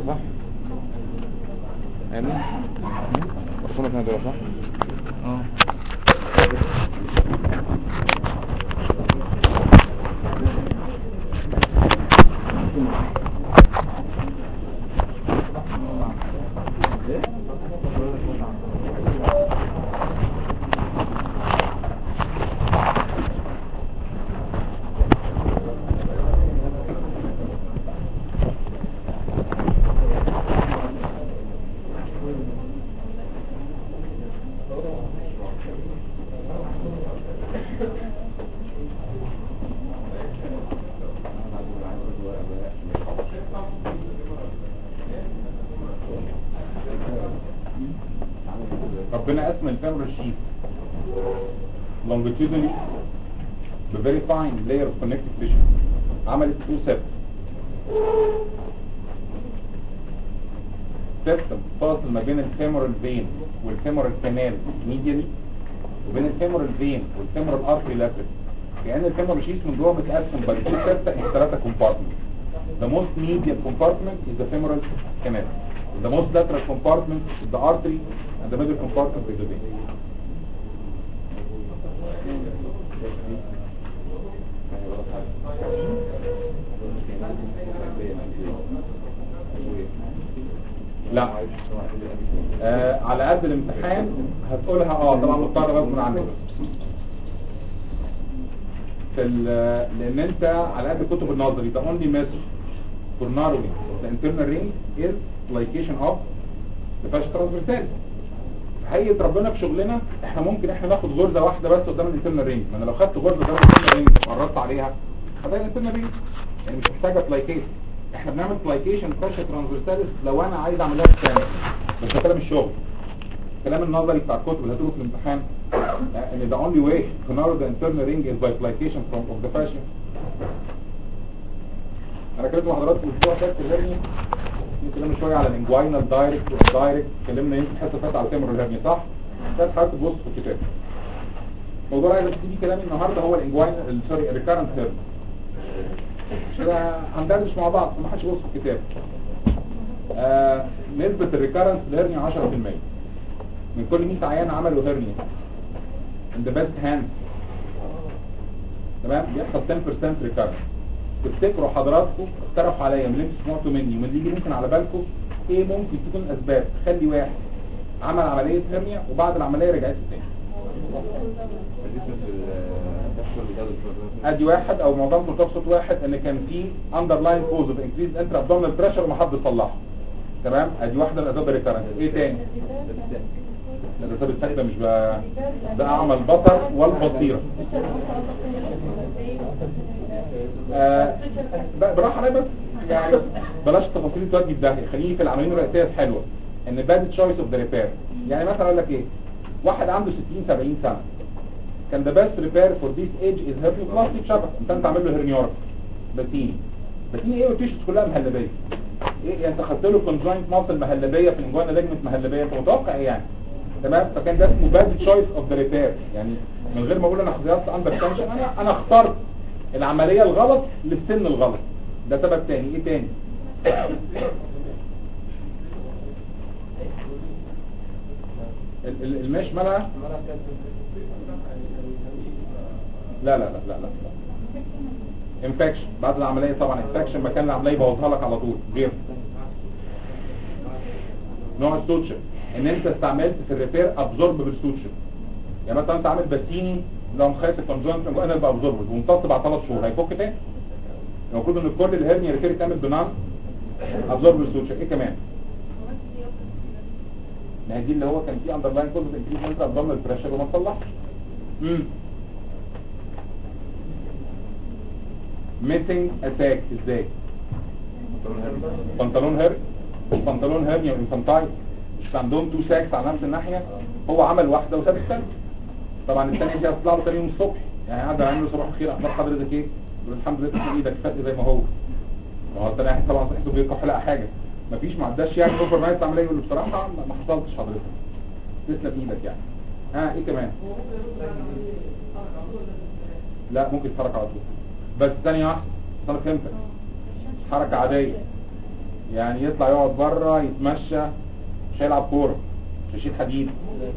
صح امين رسولك هنا دول صح اه ربنا قسم الفيمورال شيت longitudinally ب very fine layer of connective tissue عملت two septs septum فاصل ما بين الفيمورال فين والفيمورال كانال medially وبين الفيمورال فين والفيمورال ارتري lateral كأن الفيمورال شيت من جوه متقسم by two septa in ثلاثة compartments the most medial compartment is the femoral canal the most lateral compartment is the artery and the middle compartment is the vein لا آه على قد الامتحان هتقولها اه طبعا مضطر غصب عنك في ال- لان انت على قد كتب النظري the only method for narrowing the internal ring is plication of the fascia transversalis هيئة ربنا في شغلنا احنا ممكن احنا ناخد غرزة واحدة بس قدام الانترنال رينج ما انا لو خدت غرزة قدام الانترنال رينج وقربت عليها هتلاقي الانترنال رينج يعني مش محتاجة بلايكيشن احنا بنعمل بلايكيشن فاشا ترانسفيرساليس لو انا عايز اعملها في ثانية بس ده كلام الشغل الكلام النظري بتاع الكتب اللي هتقوله في الامتحان آه، ان the only way to narrow the internal ring is by plication from of the fascia انا كلمت مع حضراتكم الاسبوع اللي فات في الهرنيا اتكلمنا شويه على الانجوينال دايركت والدايركت اتكلمنا يمكن حته فاتت على تيمور الهرنيا صح؟ ده حضرتك تبص في الكتاب موضوع عايز ابتدي بيه كلامي النهارده هو الانجوينال سوري الريكارنت هيرنيا كده هندردش مع بعض ما حدش يبص في الكتاب آه نسبة الريكارنس الهرنيا 10% من كل 100 عيان عملوا هرنيا in the best hands تمام بيحصل 10% ريكارنس تفتكروا حضراتكم اقترحوا عليا من اللي انتوا سمعتوا مني ومن اللي يجي ممكن على بالكم ايه ممكن تكون اسباب تخلي واحد عمل عملية هرنيا وبعد العملية رجعت تاني ادي واحد او معظمكم تقصد واحد ان كان في underlying cause of increased intra-abdominal pressure وما حد صلحه تمام ادي واحده من اسباب الريكارنس ايه تاني ده الاسباب الثالثه مش بقى ده اعمى البصر والبصيره آه ب- براحه عليا بس يعني بلاش التفاصيل تودي في داهيه خليني في العمليين الرئيسيه الحلوه ان باد تشويس اوف ذا ريبير يعني مثلا اقول لك ايه واحد عنده 60 70 سنه كان the best repair for this age is hernioplasty شبك انت انت عامل له هرنيورا باتيني باتيني ايه والتيشوز كلها مهلبيه ايه يعني انت خدت له conjoint muscle مهلبيه في الانجوانا ليجمنت مهلبيه انت متوقع ايه يعني تمام فكان ده اسمه bad choice of the repair يعني من غير ما اقول انا اختيارت اندر تنشن انا انا اخترت العمليه الغلط للسن الغلط ده سبب تاني ايه تاني ال- ال- المش مالها لا لا لا لا لا انفكشن بعد العمليه طبعا انفكشن مكان العمليه يبوظها لك على طول غير نوع السوتشر ان انت استعملت في الريبير ابزورب بالسوتشر يعني مثلا انت عامل باتيني لو مخيط الكونجوينت انا يبقى ابزورب وامتص بعد ثلاث شهور هيفك تاني المفروض ان كل الهرنيا ريبير تعمل بنان ابزورب بالسوتشر ايه كمان ما هي دي اللي هو كان فيه اندرلاين كوز انكريز انت ابدومينال بريشر وما تصلحش امم ميسنج اتاك ازاي بنطلون هير بنطلون هيرنيا وانفانتايل مش كان عندهم تو ساكس على نفس الناحيه هو عمل واحده وساب الثانيه طبعا الثانيه دي هتطلع له تاني يوم الصبح يعني قاعد عامل له صباح الخير اخبار حضرتك ايه يقول الحمد لله تسلم ايدك فاتي زي ما هو ما هو الثاني واحد طبعا صحته بيكح لا حاجه مفيش ما عداش يعني اوفر نايت عمليه يقول له بصراحه ما ما حصلتش حضرتك تسلم ايدك يعني ها ايه كمان لا ممكن يتحرك على طول بس ثانيه واحده انا فهمتك حركه عاديه يعني يطلع يقعد بره يتمشى مش هيلعب كوره مش هيشيل حديد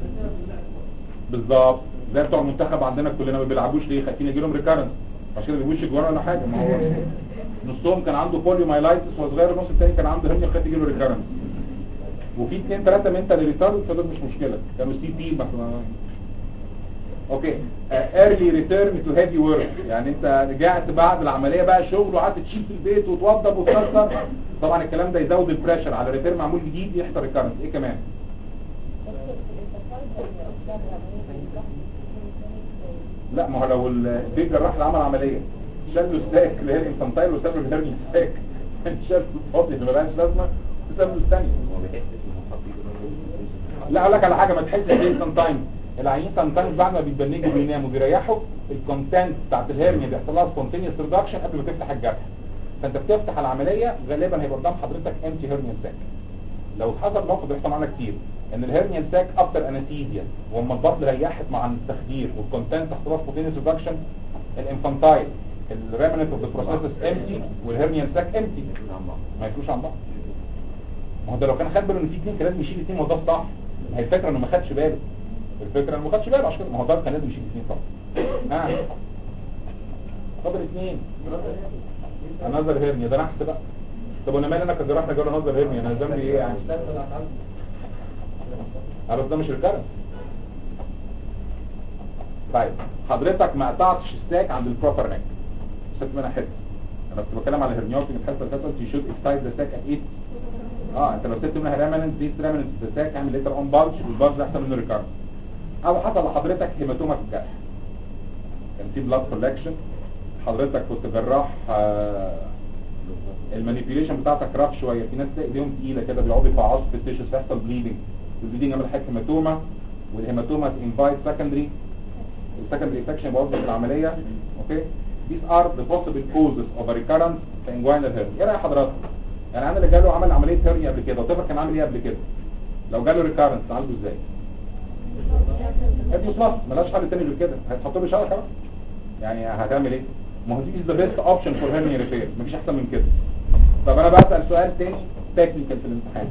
بالظبط زي بتوع المنتخب عندنا كلنا ما بيلعبوش ليه خايفين يجي لهم ريكارنس عشان كده ما بيجيبوش اجوان ولا حاجه ما هو نصهم كان عنده بوليو مايلايتس وهو صغير النص الثاني كان عنده هرنيا خايف يجي له ريكارنس وفي اثنين ثلاثه منتال ريتارد فدول مش مشكله كانوا سي بي مثلا اوكي ايرلي ريتيرن تو هيفي ورك يعني انت رجعت بعد العمليه بقى شغل وقعدت تشيل في البيت وتوضب وتكسر طبعا الكلام ده يزود البريشر على ريتير معمول جديد يحصل ريكارنس ايه كمان لا ما هو لو البيت جراح اللي عمل عمليه شال له الساك اللي هي الانفانتايل وساب له الهرني الساك شال له الفاضي اللي ملهاش لازمه وساب له الثانيه لا اقول لك على حاجه ما تحسش بيه سام تايمز العيانين سام تايمز بعد ما بيتبنجوا بيناموا بيريحوا الكونتنت بتاعت الهرنيا بيحصل لها سبونتينيوس ريدكشن قبل ما تفتح الجرح فانت بتفتح العمليه غالبا هيبقى قدام حضرتك امتي هرنيا ساك لو حصل موقف بيحصل معانا كتير ان الهرنيا ساك افتر انستيزيا واما البطن ريحت مع التخدير والكونتنت حصل لها سبونتينيوس ريدكشن الانفانتايل الريمنت اوف ذا بروسيس امتي والهرنيا ساك امتي ما يكونوش عن بعض ما هو ده لو كان خد باله ان في اثنين كان لازم يشيل اثنين وده الصح ما هي الفكره انه ما خدش باله الفكره انه ما خدش باله عشان كده ما هو ده كان لازم يشيل اثنين طبعا ها فاضل اثنين انظر هرنيا ده نحس بقى طب وانا مالي انا كجراح انا جاي انظر هرنيا انا ذنبي ايه يعني بس ده مش ريكارنس طيب حضرتك ما قطعتش الساك عند البروبر نيك سبت منها حته انا كنت بتكلم على هرنيوت في الحته اللي فاتت يو شود اكسايد ذا ساك ات ايت اه انت لو سبت منها ريمننت دي ريمننت ذا ساك اعمل ليتر اون بالج والبالج ده احسن منه ريكارنس او حصل لحضرتك هيماتوما في الجرح كان في بلاد كولكشن حضرتك كنت جراح آه المانيبيوليشن بتاعتك راف شويه في ناس تلاقي ايديهم تقيله كده بيقعدوا يفعصوا في التيشوز فيحصل بليدنج والبليدنج يعمل حاجه هيماتوما والهيماتوما انفايت سكندري السكندري انفكشن يبقى في العمليه اوكي these are the possible causes of a recurrence في inguinal hernia ايه راي حضرتك يعني انا اللي جاله عمل عمليه هرنيا قبل كده وطفل كان عامل ايه قبل كده لو جاله ريكارنس نعالجه ازاي ابنه بلس ملهاش حل تاني غير كده هتحط له شبكه بقى يعني هتعمل ايه ما هو دي ذا بيست اوبشن فور هيرنيا ريبير مفيش احسن من كده طب انا بسال سؤال تاني تكنيكال في الامتحان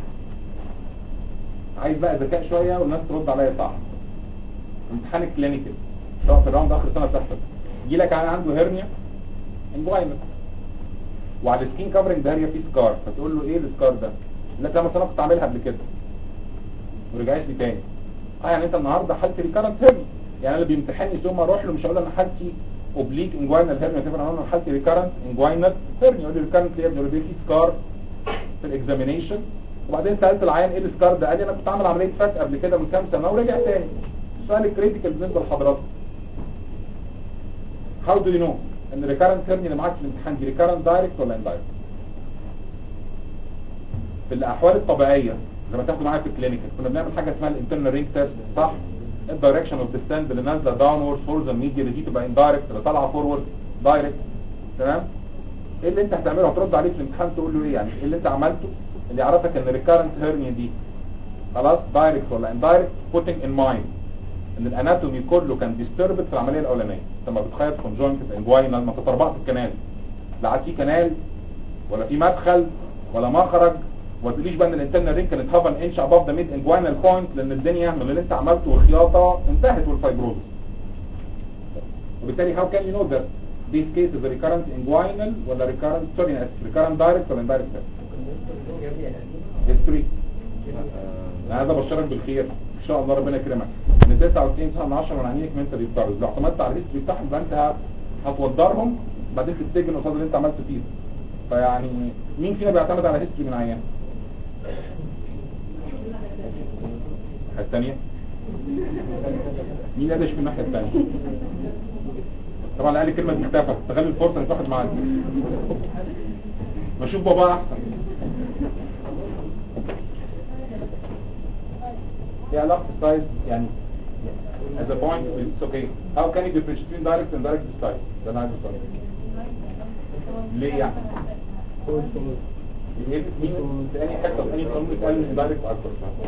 عايز بقى ذكاء شويه والناس ترد عليا صح امتحان الكلينيكال سواء في الراوند اخر سنه بتحصل يجي لك عنده هرنيا انجواينال وعلى السكين كفرنج ده هي فيه سكار فتقول له ايه السكار ده لا ده مثلا كنت عاملها قبل كده ورجعت لي تاني اه يعني انت النهارده حالتي ريكارنت هيرني يعني انا اللي بيمتحني ثم اروح له مش هقول له انا حالتي اوبليك انجواينال هيرني تبقى انا حالتي ريكارنت انجواينال هيرني يقول لي ريكارنت ليه يقول لي في سكار في الاكزامينيشن وبعدين سالت العيان ايه السكار ده قال لي انا كنت عامل عمليه فتح قبل كده من كام سنه ورجع تاني السؤال الكريتيكال بالنسبه لحضراتكم هاو دو يو نو ان الريكارنت هيرني اللي معاك في الامتحان دي ريكارنت دايركت ولا اندايركت في الاحوال الطبيعيه زي ما تاخدوا معايا في الكلينيكال كنا بنعمل حاجه اسمها الانترنال رينج تيست صح الدايركشن اوف ديسند اللي نازله داونورد فورز الميديا اللي دي تبقى اندايركت اللي طالعه فورورد دايركت تمام ايه اللي انت هتعمله هترد عليه في الامتحان تقول له ايه يعني ايه اللي انت عملته اللي يعرفك ان الريكارنت هيرنيا دي خلاص دايركت ولا اندايركت putting in mind ان الاناتومي كله كان ديستربت في العمليه الاولانيه لما بتخيط كونجوينت انجواينال ما تتربط الكنال لا عاد في كنال ولا في مدخل ولا مخرج وما تقوليش بقى ان الانترنال رينج كانت هاف ان انش اباف ذا ميد انجواينال بوينت لان الدنيا من اللي انت عملته والخياطه انتهت والفايبروز وبالتالي how can you know that this case is a recurrent inguinal ولا recurrent sorry recurrent direct ولا indirect history انا عايز ابشرك بالخير ان شاء الله ربنا يكرمك ان 99 سنه من 10 من عينيك منتال ريكارز لو اعتمدت على الهيستوري بتاعهم يبقى انت هتوضرهم بعدين تتسجن قصاد اللي انت عملته فيه فيعني مين فينا بيعتمد على هيستوري من عيان الناحيه الثانيه مين قال في الناحيه الثانيه طبعا قال لي كلمه دي اختفت استغل الفرصه ان واحد معاك ما اشوف بابا احسن ايه علاقه السايز يعني as a point it's okay how can you differentiate between direct and direct size ده انا عايز اسال ليه يعني مين في اي حته في اي قانون بيتقال ان دايركت اكتر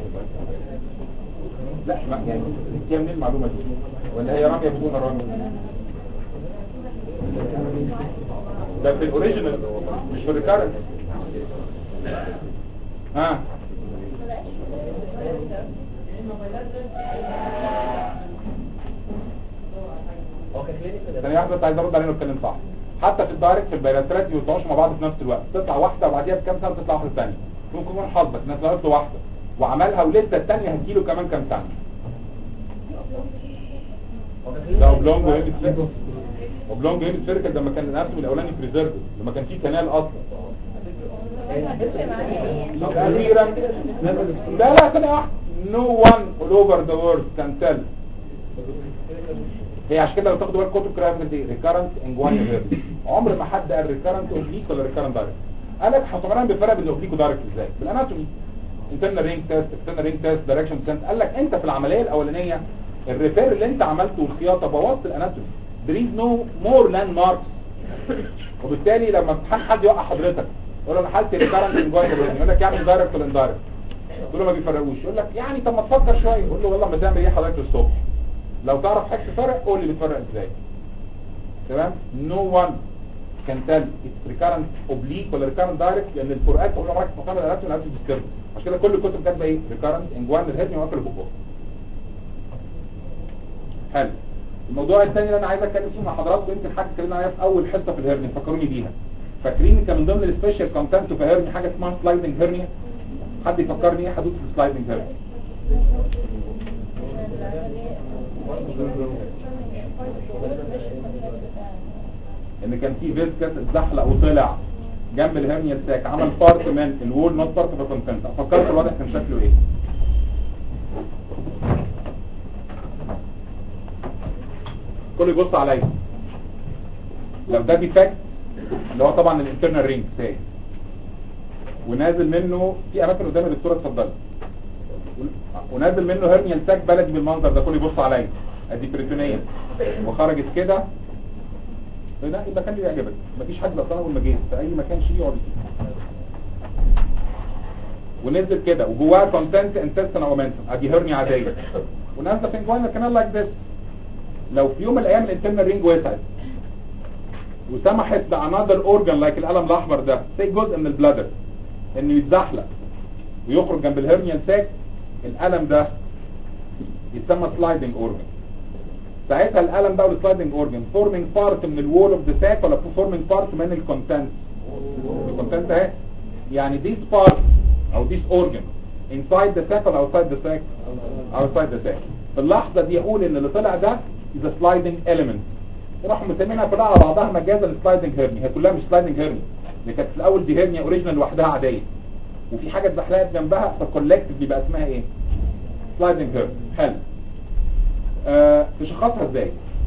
لا ما يعني هي منين المعلومه دي ولا هي راميه بدون راميه ده في الاوريجينال مش في الريكارنس ها هو كان كلينيكال ثانية واحدة بس عايز ارد عليه واتكلم صح حتى في الدايركت في البيلاترات ما بيطلعوش مع بعض في نفس الوقت تطلع واحدة وبعديها بكام سنة تطلع واحدة ثانية ممكن يكون حظك انك طلعت له واحدة وعملها ولسه الثانية هتجيله كمان كام سنة هو كان ده اوبلونج وهيمي سفيركل اوبلونج وهيمي سفيركل ده لما كان الاناتومي الاولاني بريزيرف لما كان فيه كنال اصلا اخيرا لا لا ثانية واحدة no one all over the world can tell هي عشان كده لو تاخدوا بالك كتب كرايم دي ريكارنت انجواني هيرد عمر ما حد قال ريكارنت اوبليك ولا ريكارنت دايركت قال لك هتقارن بالفرق بين الاوبليك ودايركت ازاي بالاناتومي انترنال رينج تيست اكسترنال رينج تيست دايركشن سنت قال لك انت في العمليه الاولانيه الريبير اللي انت عملته والخياطه بوظت الاناتومي there is no more landmarks وبالتالي لما امتحان حد يوقع حضرتك يقول له انا حالتي ريكارنت انجواني يقول لك يعني دايركت ولا اندايركت تقول له ما بيفرقوش يقول لك يعني طب ما تفكر شويه يقول له والله ما تعمل ايه حضرتك الصبح لو تعرف حاجه تفرق قول لي بتفرق ازاي تمام no one can tell it's recurrent oblique ولا recurrent direct لان الفروقات كلها عمرك ما تعمل الاناتومي الاناتومي ديسكريت عشان كده كل الكتب كاتبه ايه recurrent انجوان الهرني وقفل البقوق حلو الموضوع الثاني اللي انا عايز اتكلم فيه مع حضراتكم يمكن حاجه اتكلمنا عليها في اول حصه في الهرني فكروني بيها فاكرين كان من ضمن السبيشال كونتنت في هرني حاجه اسمها سلايدنج هرنيا حد يفكرني ايه حدوث السلايدنج هرنيا ان كان في فيسكس اتزحلق وطلع جنب الهرنيا الساك عمل بارت من الوول نوت بارت اوف الكونتنت افكرت الوضع كان شكله ايه كله يبص عليا لو ده ديفكت اللي هو طبعا الانترنال رينج ساي ونازل منه في اماكن قدام الدكتوره اتفضلي ونازل منه هرنيا ساك بلدي بالمنظر ده كله يبص عليا ادي بريتونيه وخرجت كده لا المكان اللي يعجبك مفيش حد اصلا اول ما جيت في اي مكان شيء يقعد فيه ونزل كده وجواها كونتنت انتستين اومنتم ادي هرنيا عاديه ونازله في انجوانا كمان لايك ذس لو في يوم من الايام الانترنال رينج وسعت وسمحت بانذر اورجان لايك القلم الاحمر ده سي جزء من البلادر انه يتزحلق ويخرج جنب الهرنيا ساك القلم ده يتسمى سلايدنج اورجان ساعتها القلم ده والسلايدنج اورجان فورمينج بارت من الوول اوف ذا ساك ولا فورمينج بارت من الكونتنت الكونتنت اهي يعني ديس بارت او ديس اورجان inside the sac ولا outside the sac outside the sac في اللحظة دي يقول ان اللي طلع ده is a sliding element وراحوا مسمينها كلها على بعضها مجازا sliding hernia هي كلها مش sliding hernia اللي كانت في الاول دي هرنيا اوريجينال لوحدها عادية وفي حاجة اتزحلقت جنبها فالكولكتيف بيبقى اسمها ايه sliding hernia حلو آه تشخصها ازاي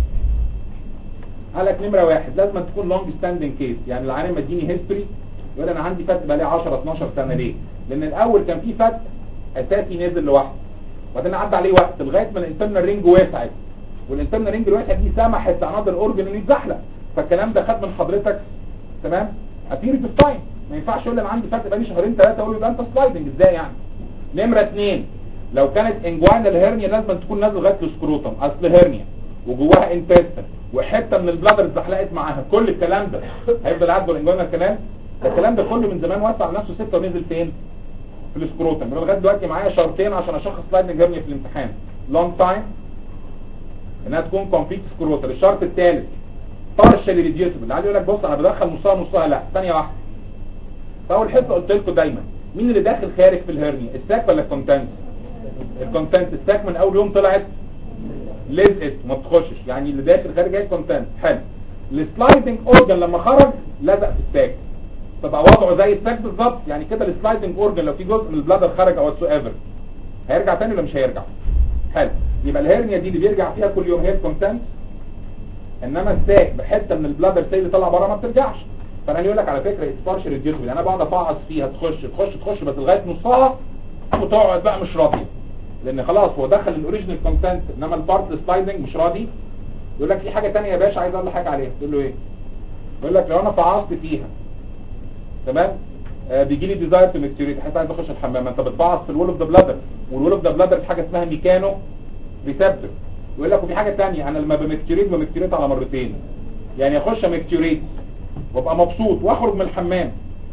قالك نمرة واحد لازم تكون لونج ستاندنج كيس يعني العيان ما اديني هيستوري يقول انا عندي فتق بقالي 10 12 سنة ليه لان الاول كان في فتق اساسي نزل لوحده وبعدين عدى عليه وقت لغايه ما الانترنال رينج وسعت والانترنال رينج الواسعه دي سمحت لعناصر الاورجن انه يتزحلق فالكلام ده خد من حضرتك تمام ابيريد اوف تايم ما ينفعش يقول لي انا عندي فتق بقالي شهرين ثلاثه اقول له ده انت سلايدنج ازاي يعني نمره اثنين لو كانت انجوانال هيرنيا لازم تكون نازله لغايه السكروتم اصل هيرنيا وجواها انتستين وحته من البلادر اتزحلقت معاها كل الكلام ده هيفضل قاعد بالانجوانال كلام ده الكلام ده كله من زمان وسع نفسه سته ونزل فين في السكروتم انا لغايه دلوقتي معايا شرطين عشان اشخص سلايدنج هيرنيا في الامتحان لونج تايم انها تكون كومبليت سكروتال الشرط الثالث بارشالي ريديوتبل اللي يقول لك بص انا بدخل نصها نصها لا ثانيه واحده فاول حته قلت لكم دايما مين اللي داخل خارج في الهرنيا الساك ولا الكونتنت الكونتنت الساك من اول يوم طلعت لزقت ما بتخشش يعني اللي داخل خارج هي الكونتنت حلو السلايدنج اورجن لما خرج لزق في الساك تبقى وضعه زي الساك بالظبط يعني كده السلايدنج اورجن لو في جزء من البلادر خرج او واتس ايفر هيرجع تاني ولا مش هيرجع حلو يبقى الهرنيا دي اللي بيرجع فيها كل يوم هي الكونتنت انما الساك بحته من البلادر سيل اللي طالع بره ما بترجعش فانا يقول لك على فكره اتسبارش ريديوسبل انا بقعد افعص فيها تخش تخش تخش بس لغايه نصها وتقعد بقى مش راضيه لان خلاص هو دخل الاوريجينال كونتنت انما البارت سلايدنج مش راضي يقول لك في حاجه ثانيه يا باشا عايز اقول لك حاجه عليها تقول له ايه يقول لك لو انا فعصت فيها تمام آه بيجي لي ديزاير تو ميكتوريت حاسس عايز اخش الحمام انت بتفعص في الول اوف ذا بلادر والول اوف ذا بلادر في حاجه اسمها ميكانو ريسبتور يقول لك وفي حاجه ثانيه انا لما بمكتوريت بمكتوريت على مرتين يعني اخش مكتوريت وابقى مبسوط واخرج من الحمام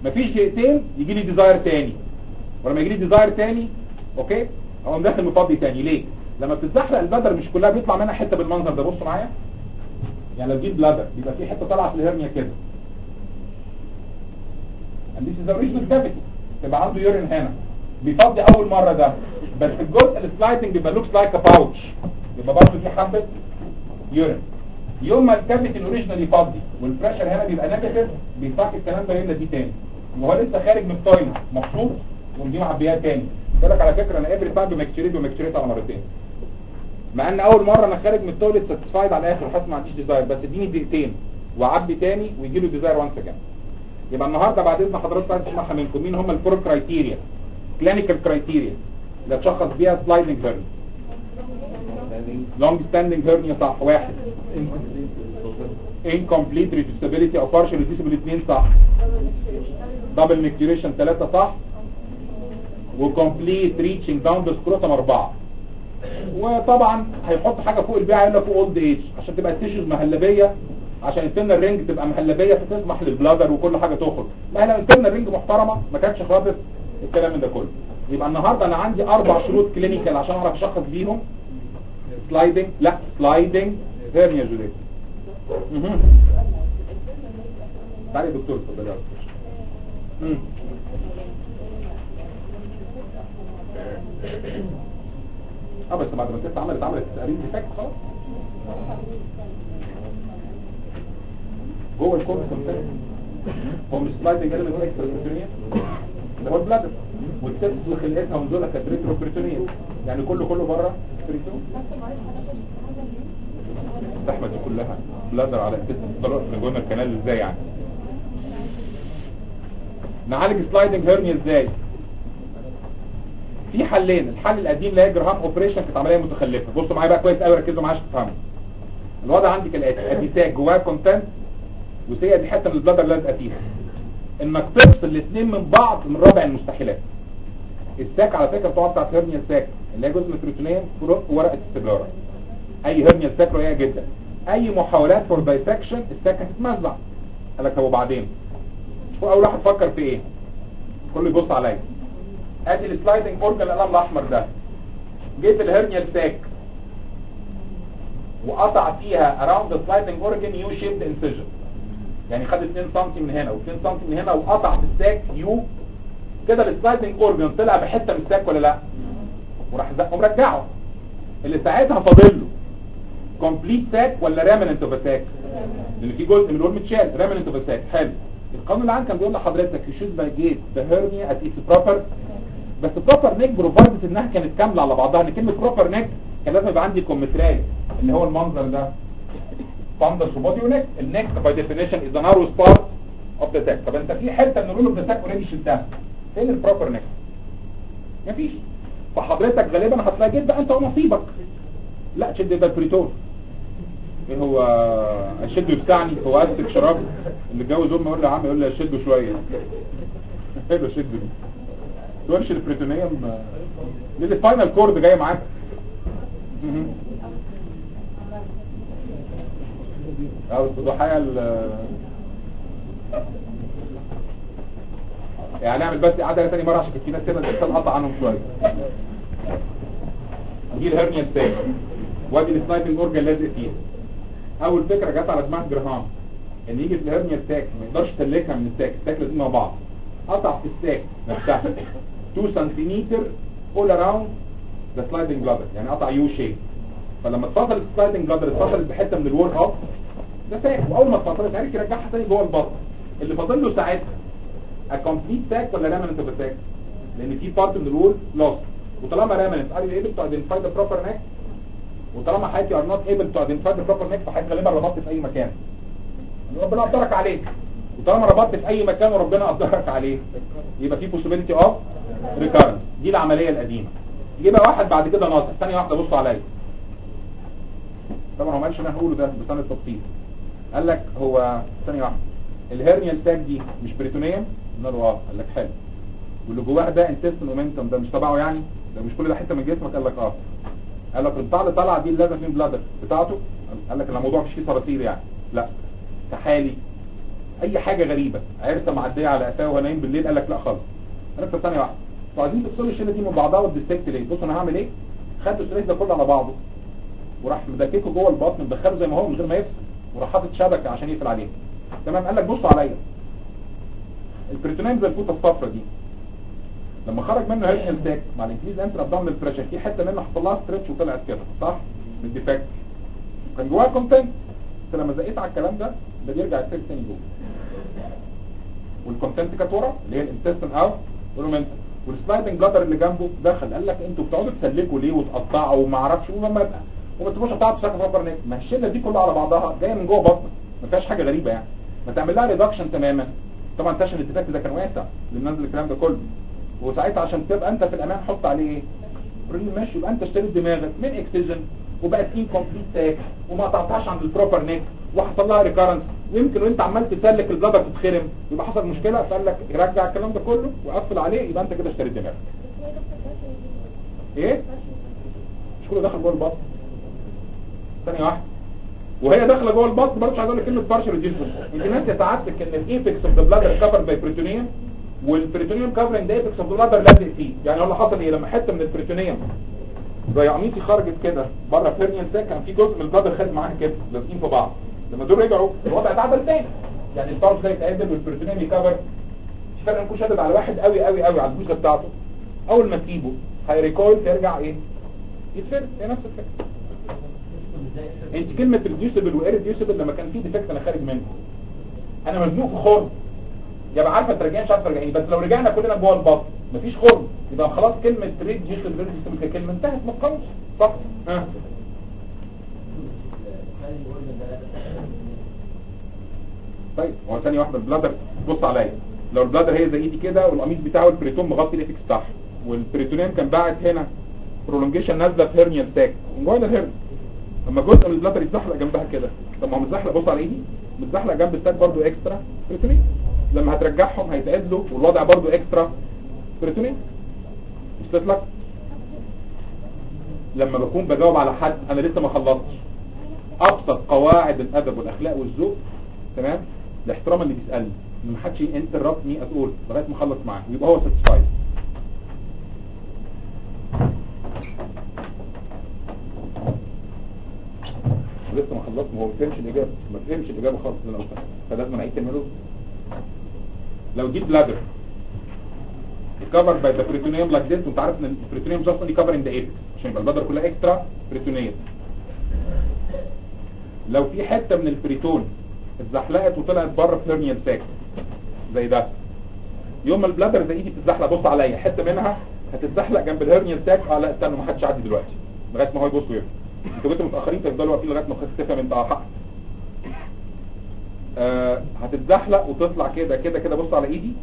مفيش دقيقتين يجي لي ديزاير تاني ولما يجي لي ديزاير تاني اوكي اقوم داخل مفضي تاني ليه لما بتتزحلق البلدر مش كلها بيطلع منها حته بالمنظر ده بصوا معايا يعني لو جيت بلادر بيبقى في حته طالعه في الهرنيا كده and this is the original cavity تبقى عنده يورين هنا بيفضي اول مره ده بس الجزء السلايدنج بيبقى لوكس لايك باوتش يبقى برضه في حبه يورين يوم ما الكافيتي الاوريجينال يفضي والبريشر هنا بيبقى نيجاتيف بيصحي الكلام ده يملى دي تاني وهو لسه خارج من التايم مبسوط ودي معبياه تاني قلت لك على فكره انا افري تايم بمكتشريت بمكتشريت على مرتين مع ان اول مره انا خارج من التويلت ساتيسفايد على الاخر وحاسس ما عنديش ديزاير بس اديني دقيقتين واعبي تاني ويجي له ديزاير وانس اجين يبقى النهارده بعد اذن حضرتك عايز تسمعها منكم مين هم الفور كرايتيريا كلينيكال كرايتيريا اللي تشخص بيها سلايدنج هيرنيا لونج ستاندنج هيرنيا صح واحد incomplete reducibility او partial reducibility اثنين صح double micturition ثلاثة صح وكومبليت ريتشنج داون ذا سكروتم اربعة وطبعا هيحط حاجة فوق البيع يقول لك اولد ايج عشان تبقى التيشوز مهلبية عشان الترنال رينج تبقى مهلبية فتسمح للبلادر وكل حاجة تخرج ما لو الترنال رينج محترمة ما كانتش خالص الكلام من ده كله يبقى النهاردة انا عندي اربع شروط كلينيكال عشان اعرف اشخص بيهم سلايدنج لا سلايدنج هيرنيا جوديت مهم. تعالي يا دكتور اتفضلي يا دكتور مم. اه بس بعد ما التست عملت عملت تقريب ديفكت خلاص جوه الكورس كونتاكت هو مش سلايدنج ايلمنت اكسترا بريتونيا ده هو البلادر والتست وخلقتها ونزولها كانت ريترو بريتونيا يعني كله كله بره بريتون الزحمه دي كلها بلادر على التست طلع من جوه الكنال ازاي يعني نعالج سلايدنج هيرنيا ازاي في حلين الحل القديم اللي هي جرهام اوبريشن كانت عمليه متخلفه بصوا معايا بقى كويس قوي ركزوا معايا عشان تفهموا الوضع عندي كالاتي ادي ساك جواه كونتنت وسي دي حته من البلادر لازقه فيها انك تفصل الاثنين من بعض من رابع المستحيلات الساك على فكره بتقعد بتاعت هيرنيا ساك اللي هي جزء من البريتونيوم فوق ورقه السيجاره اي هيرنيا ساك رقيقه جدا اي محاولات فور بايسكشن الساك هتتمزع قال لك طب وبعدين شوف اول واحد فكر في ايه كله يبص عليا ادي السلايدنج اورجن القلم الاحمر ده جيت الهرنيا الساك وقطع فيها اراوند ذا سلايدنج اورجن يو شيبد انسيجن يعني خد 2 سم من هنا و2 سم من هنا وقطع في الساك يو كده السلايدنج اورجن طلع بحته من الساك ولا لا وراح زقه مرجعه اللي ساعتها فاضل له كومبليت ساك ولا رامننت اوف ساك لان في جزء من الورم اتشال رامننت اوف ساك حلو القانون العام كان بيقول لحضرتك you should bagate the hernia at its proper بس proper neck provided انها كانت كاملة على بعضها ان كلمة proper neck كان لازم يبقى عندي كومتراي اللي هو المنظر ده fundus وبودي ونك النك by definition is the narrowest part of the sac طب انت في حتة من الرول اوف ذا sac اوريدي شلتها فين البروبر نيك مفيش فحضرتك غالبا هتلاقي جد انت ونصيبك لا تشد يبقى البريتون ايه هو اشد يبتعني هو اسك شراب اللي اتجوز امي يقول لي يا عم يقول لي اشده شويه حلو شده دي تقولش البريتونيوم ليه السباينال كورد جاي معاك مهم. او الضحايا ال يعني نعمل بس عدله تاني مره عشان في ناس كده لسه قطع عنهم شويه دي الهرنيا الثاني وادي السنايبنج اورجن لازق فيها اول فكره جت على دماغ جراهام ان يجي في الهرنيا الساك ما يقدرش يسلكها من الساك الساك لازم مع بعض قطع في الساك نفسها 2 سنتيمتر اول اراوند ذا سلايدنج بلادر يعني قطع يو شيب فلما اتفصل السلايدنج بلادر اتفصلت بحته من الورك اوف ده ساك واول ما اتفصلت عرف يرجعها تاني جوه البطن اللي فاضل له ساعتها كومبليت ساك ولا رامننت اوف ساك لان في بارت من الوول لوست وطالما رامننت ار يو ايبل تو ايدنتيفاي ذا بروبر نيك وطالما حياتي ار نوت ايبل تو ايدنتيفاي ذا بروبر نيك فحضرتك غالبا ربطت في اي مكان ربنا قدرك عليه وطالما ربطت في اي مكان وربنا قدرك عليه يبقى في possibility of recurrence دي العمليه القديمه يجي بقى واحد بعد كده ناصح ثانيه واحده بصوا عليا طبعا هو ما قالش اللي انا هقوله ده بس انا التفصيل قال لك هو ثانيه واحده الهرنيا الساك دي مش بريتونيوم قلنا له اه قال لك حلو واللي جواها ده انتستين مومنتم ده مش تبعه يعني ده مش كل ده حته من جسمك قال لك اه قال لك البتاع اللي طالعه دي اللي لازم فين بلادر بتاعته قال لك الموضوع مش فيه صراصير يعني لا كحالي اي حاجه غريبه عرسه معديه على قفاه وهو نايم بالليل قال لك لا خالص انا في ثانيه واحده انتوا عايزين تفصلوا الشله دي من بعضها والديستكت ليه بصوا انا هعمل ايه خدت السرير ده كله على بعضه وراح مدككه جوه البطن مدخله زي ما هو من غير ما يفصل وراح حاطط شبكه عشان يقفل عليها تمام قال لك بصوا عليا البريتونيم زي الفوطه الصفرا دي لما خرج منه هيرنيال ساك مع الانكريز انتر ابدومينال بريشر في حته منه حصل لها ستريتش وطلعت كده صح من الديفكت كان جواها كونتنت بس لما زقيت على الكلام ده ده بيرجع يتفك تاني جوه والكونتنت كانت ورا اللي هي الانتستين او رومنت والسلايدنج جدر اللي جنبه دخل قال لك انتوا بتقعدوا تسلكوا ليه وتقطعوا وما اعرفش وما وما تبقوش قطعتوا ساكن فوق نيك ما الشله دي كلها على بعضها جايه من جوه بطنك ما فيهاش حاجه غريبه يعني ما تعمل لها ريدكشن تماما طبعا تشن الديفكت ده كان واسع اللي منزل الكلام ده كله وساعتها عشان تبقى انت في الامان حط عليه ايه ريلي ماشي يبقى انت اشتريت دماغك من اكسجن وبقت ان كومبليت ساك وما قطعتهاش عند البروبر نيك وحصل لها ريكارنس ويمكن وانت عمال تسلك البلادر تتخرم يبقى حصل مشكله فقال لك رجع الكلام ده كله وقفل عليه يبقى انت كده اشتريت دماغك ايه مش كله دخل جوه البطن ثانيه واحده وهي داخله جوه البطن برضه مش عايز اقول لك كلمه بارشل ريديوسر انت ناسي سعادتك ان الايبكس اوف ذا بلادر كفر باي بريتونيوم والبريتونيوم كفرنج ده ايبكس اوف ذا بلادر لازق فيه يعني هو اللي حصل ايه لما حته من البريتونيوم زي قميصي خرجت كده بره فيرنيال ساك كان في جزء من البلادر خد معاها كده لازقين في بعض لما دول رجعوا الوضع اتعدل تاني يعني البارش ده يتعدل والبريتونيوم يكفر مش فارق نكون شادد على واحد قوي قوي قوي على الجزء بتاعته اول ما تسيبه هيريكويل ترجع ايه يتفرد هي نفس الفكره انت كلمة ريديوسبل وإيريديوسبل لما كان في ديفكت انا خارج منه انا مزنوق في خرم يبقى عارفه ترجعني مش عارفه ترجعني بس لو رجعنا كلنا جوه البطن مفيش خرم يبقى خلاص كلمة ريديوسبل ريديوسبل ككلمة انتهت من القاموس صح ها طيب هو ثانية واحدة البلادر بص عليا لو البلادر هي زي ايدي كده والقميص بتاعه البريتون مغطي الافكس بتاعها والبريتونيم كان باعت هنا برولونجيشن نازله في هيرنيال ساك جوه الهيرن اما جزء من البلاتر يتزحلق جنبها كده طب ما هو متزحلق بص على ايدي متزحلق جنب الساك برضو اكسترا بريتونين لما هترجعهم هيتعدلوا والوضع برضو اكسترا بريتونين وصلت لك لما بكون بجاوب على حد انا لسه ما خلصتش ابسط قواعد الادب والاخلاق والذوق تمام الاحترام اللي بيسالني ان ما حدش انتربت مي اتقول لغايه ما اخلص معاه ويبقى هو ساتسفايد لسه ما خلصت ما هو ما فهمش الاجابه ما فهمش الاجابه خالص اللي انا قلتها فلازم اعيد تاني له لو دي بلادر كفر باي ذا بريتونيوم لايك ذس وانت عارف ان البريتونيوم جاست اونلي كفر ان ذا ايبكس عشان يبقى البلادر كلها اكسترا بريتونيوم لو في حته من البريتون اتزحلقت وطلعت بره في هيرنيال ساك زي ده يوم ما البلادر زي ايدي بتتزحلق بص عليا حته منها هتتزحلق جنب الهيرنيال ساك اه لا استنوا ما حدش يعدي دلوقتي لغايه ما هو يبص ويفهم انتوا كنتوا متاخرين تفضلوا واقفين لغايه ما تفهم انت اه حق آه هتتزحلق وتطلع كده كده كده بص على ايدي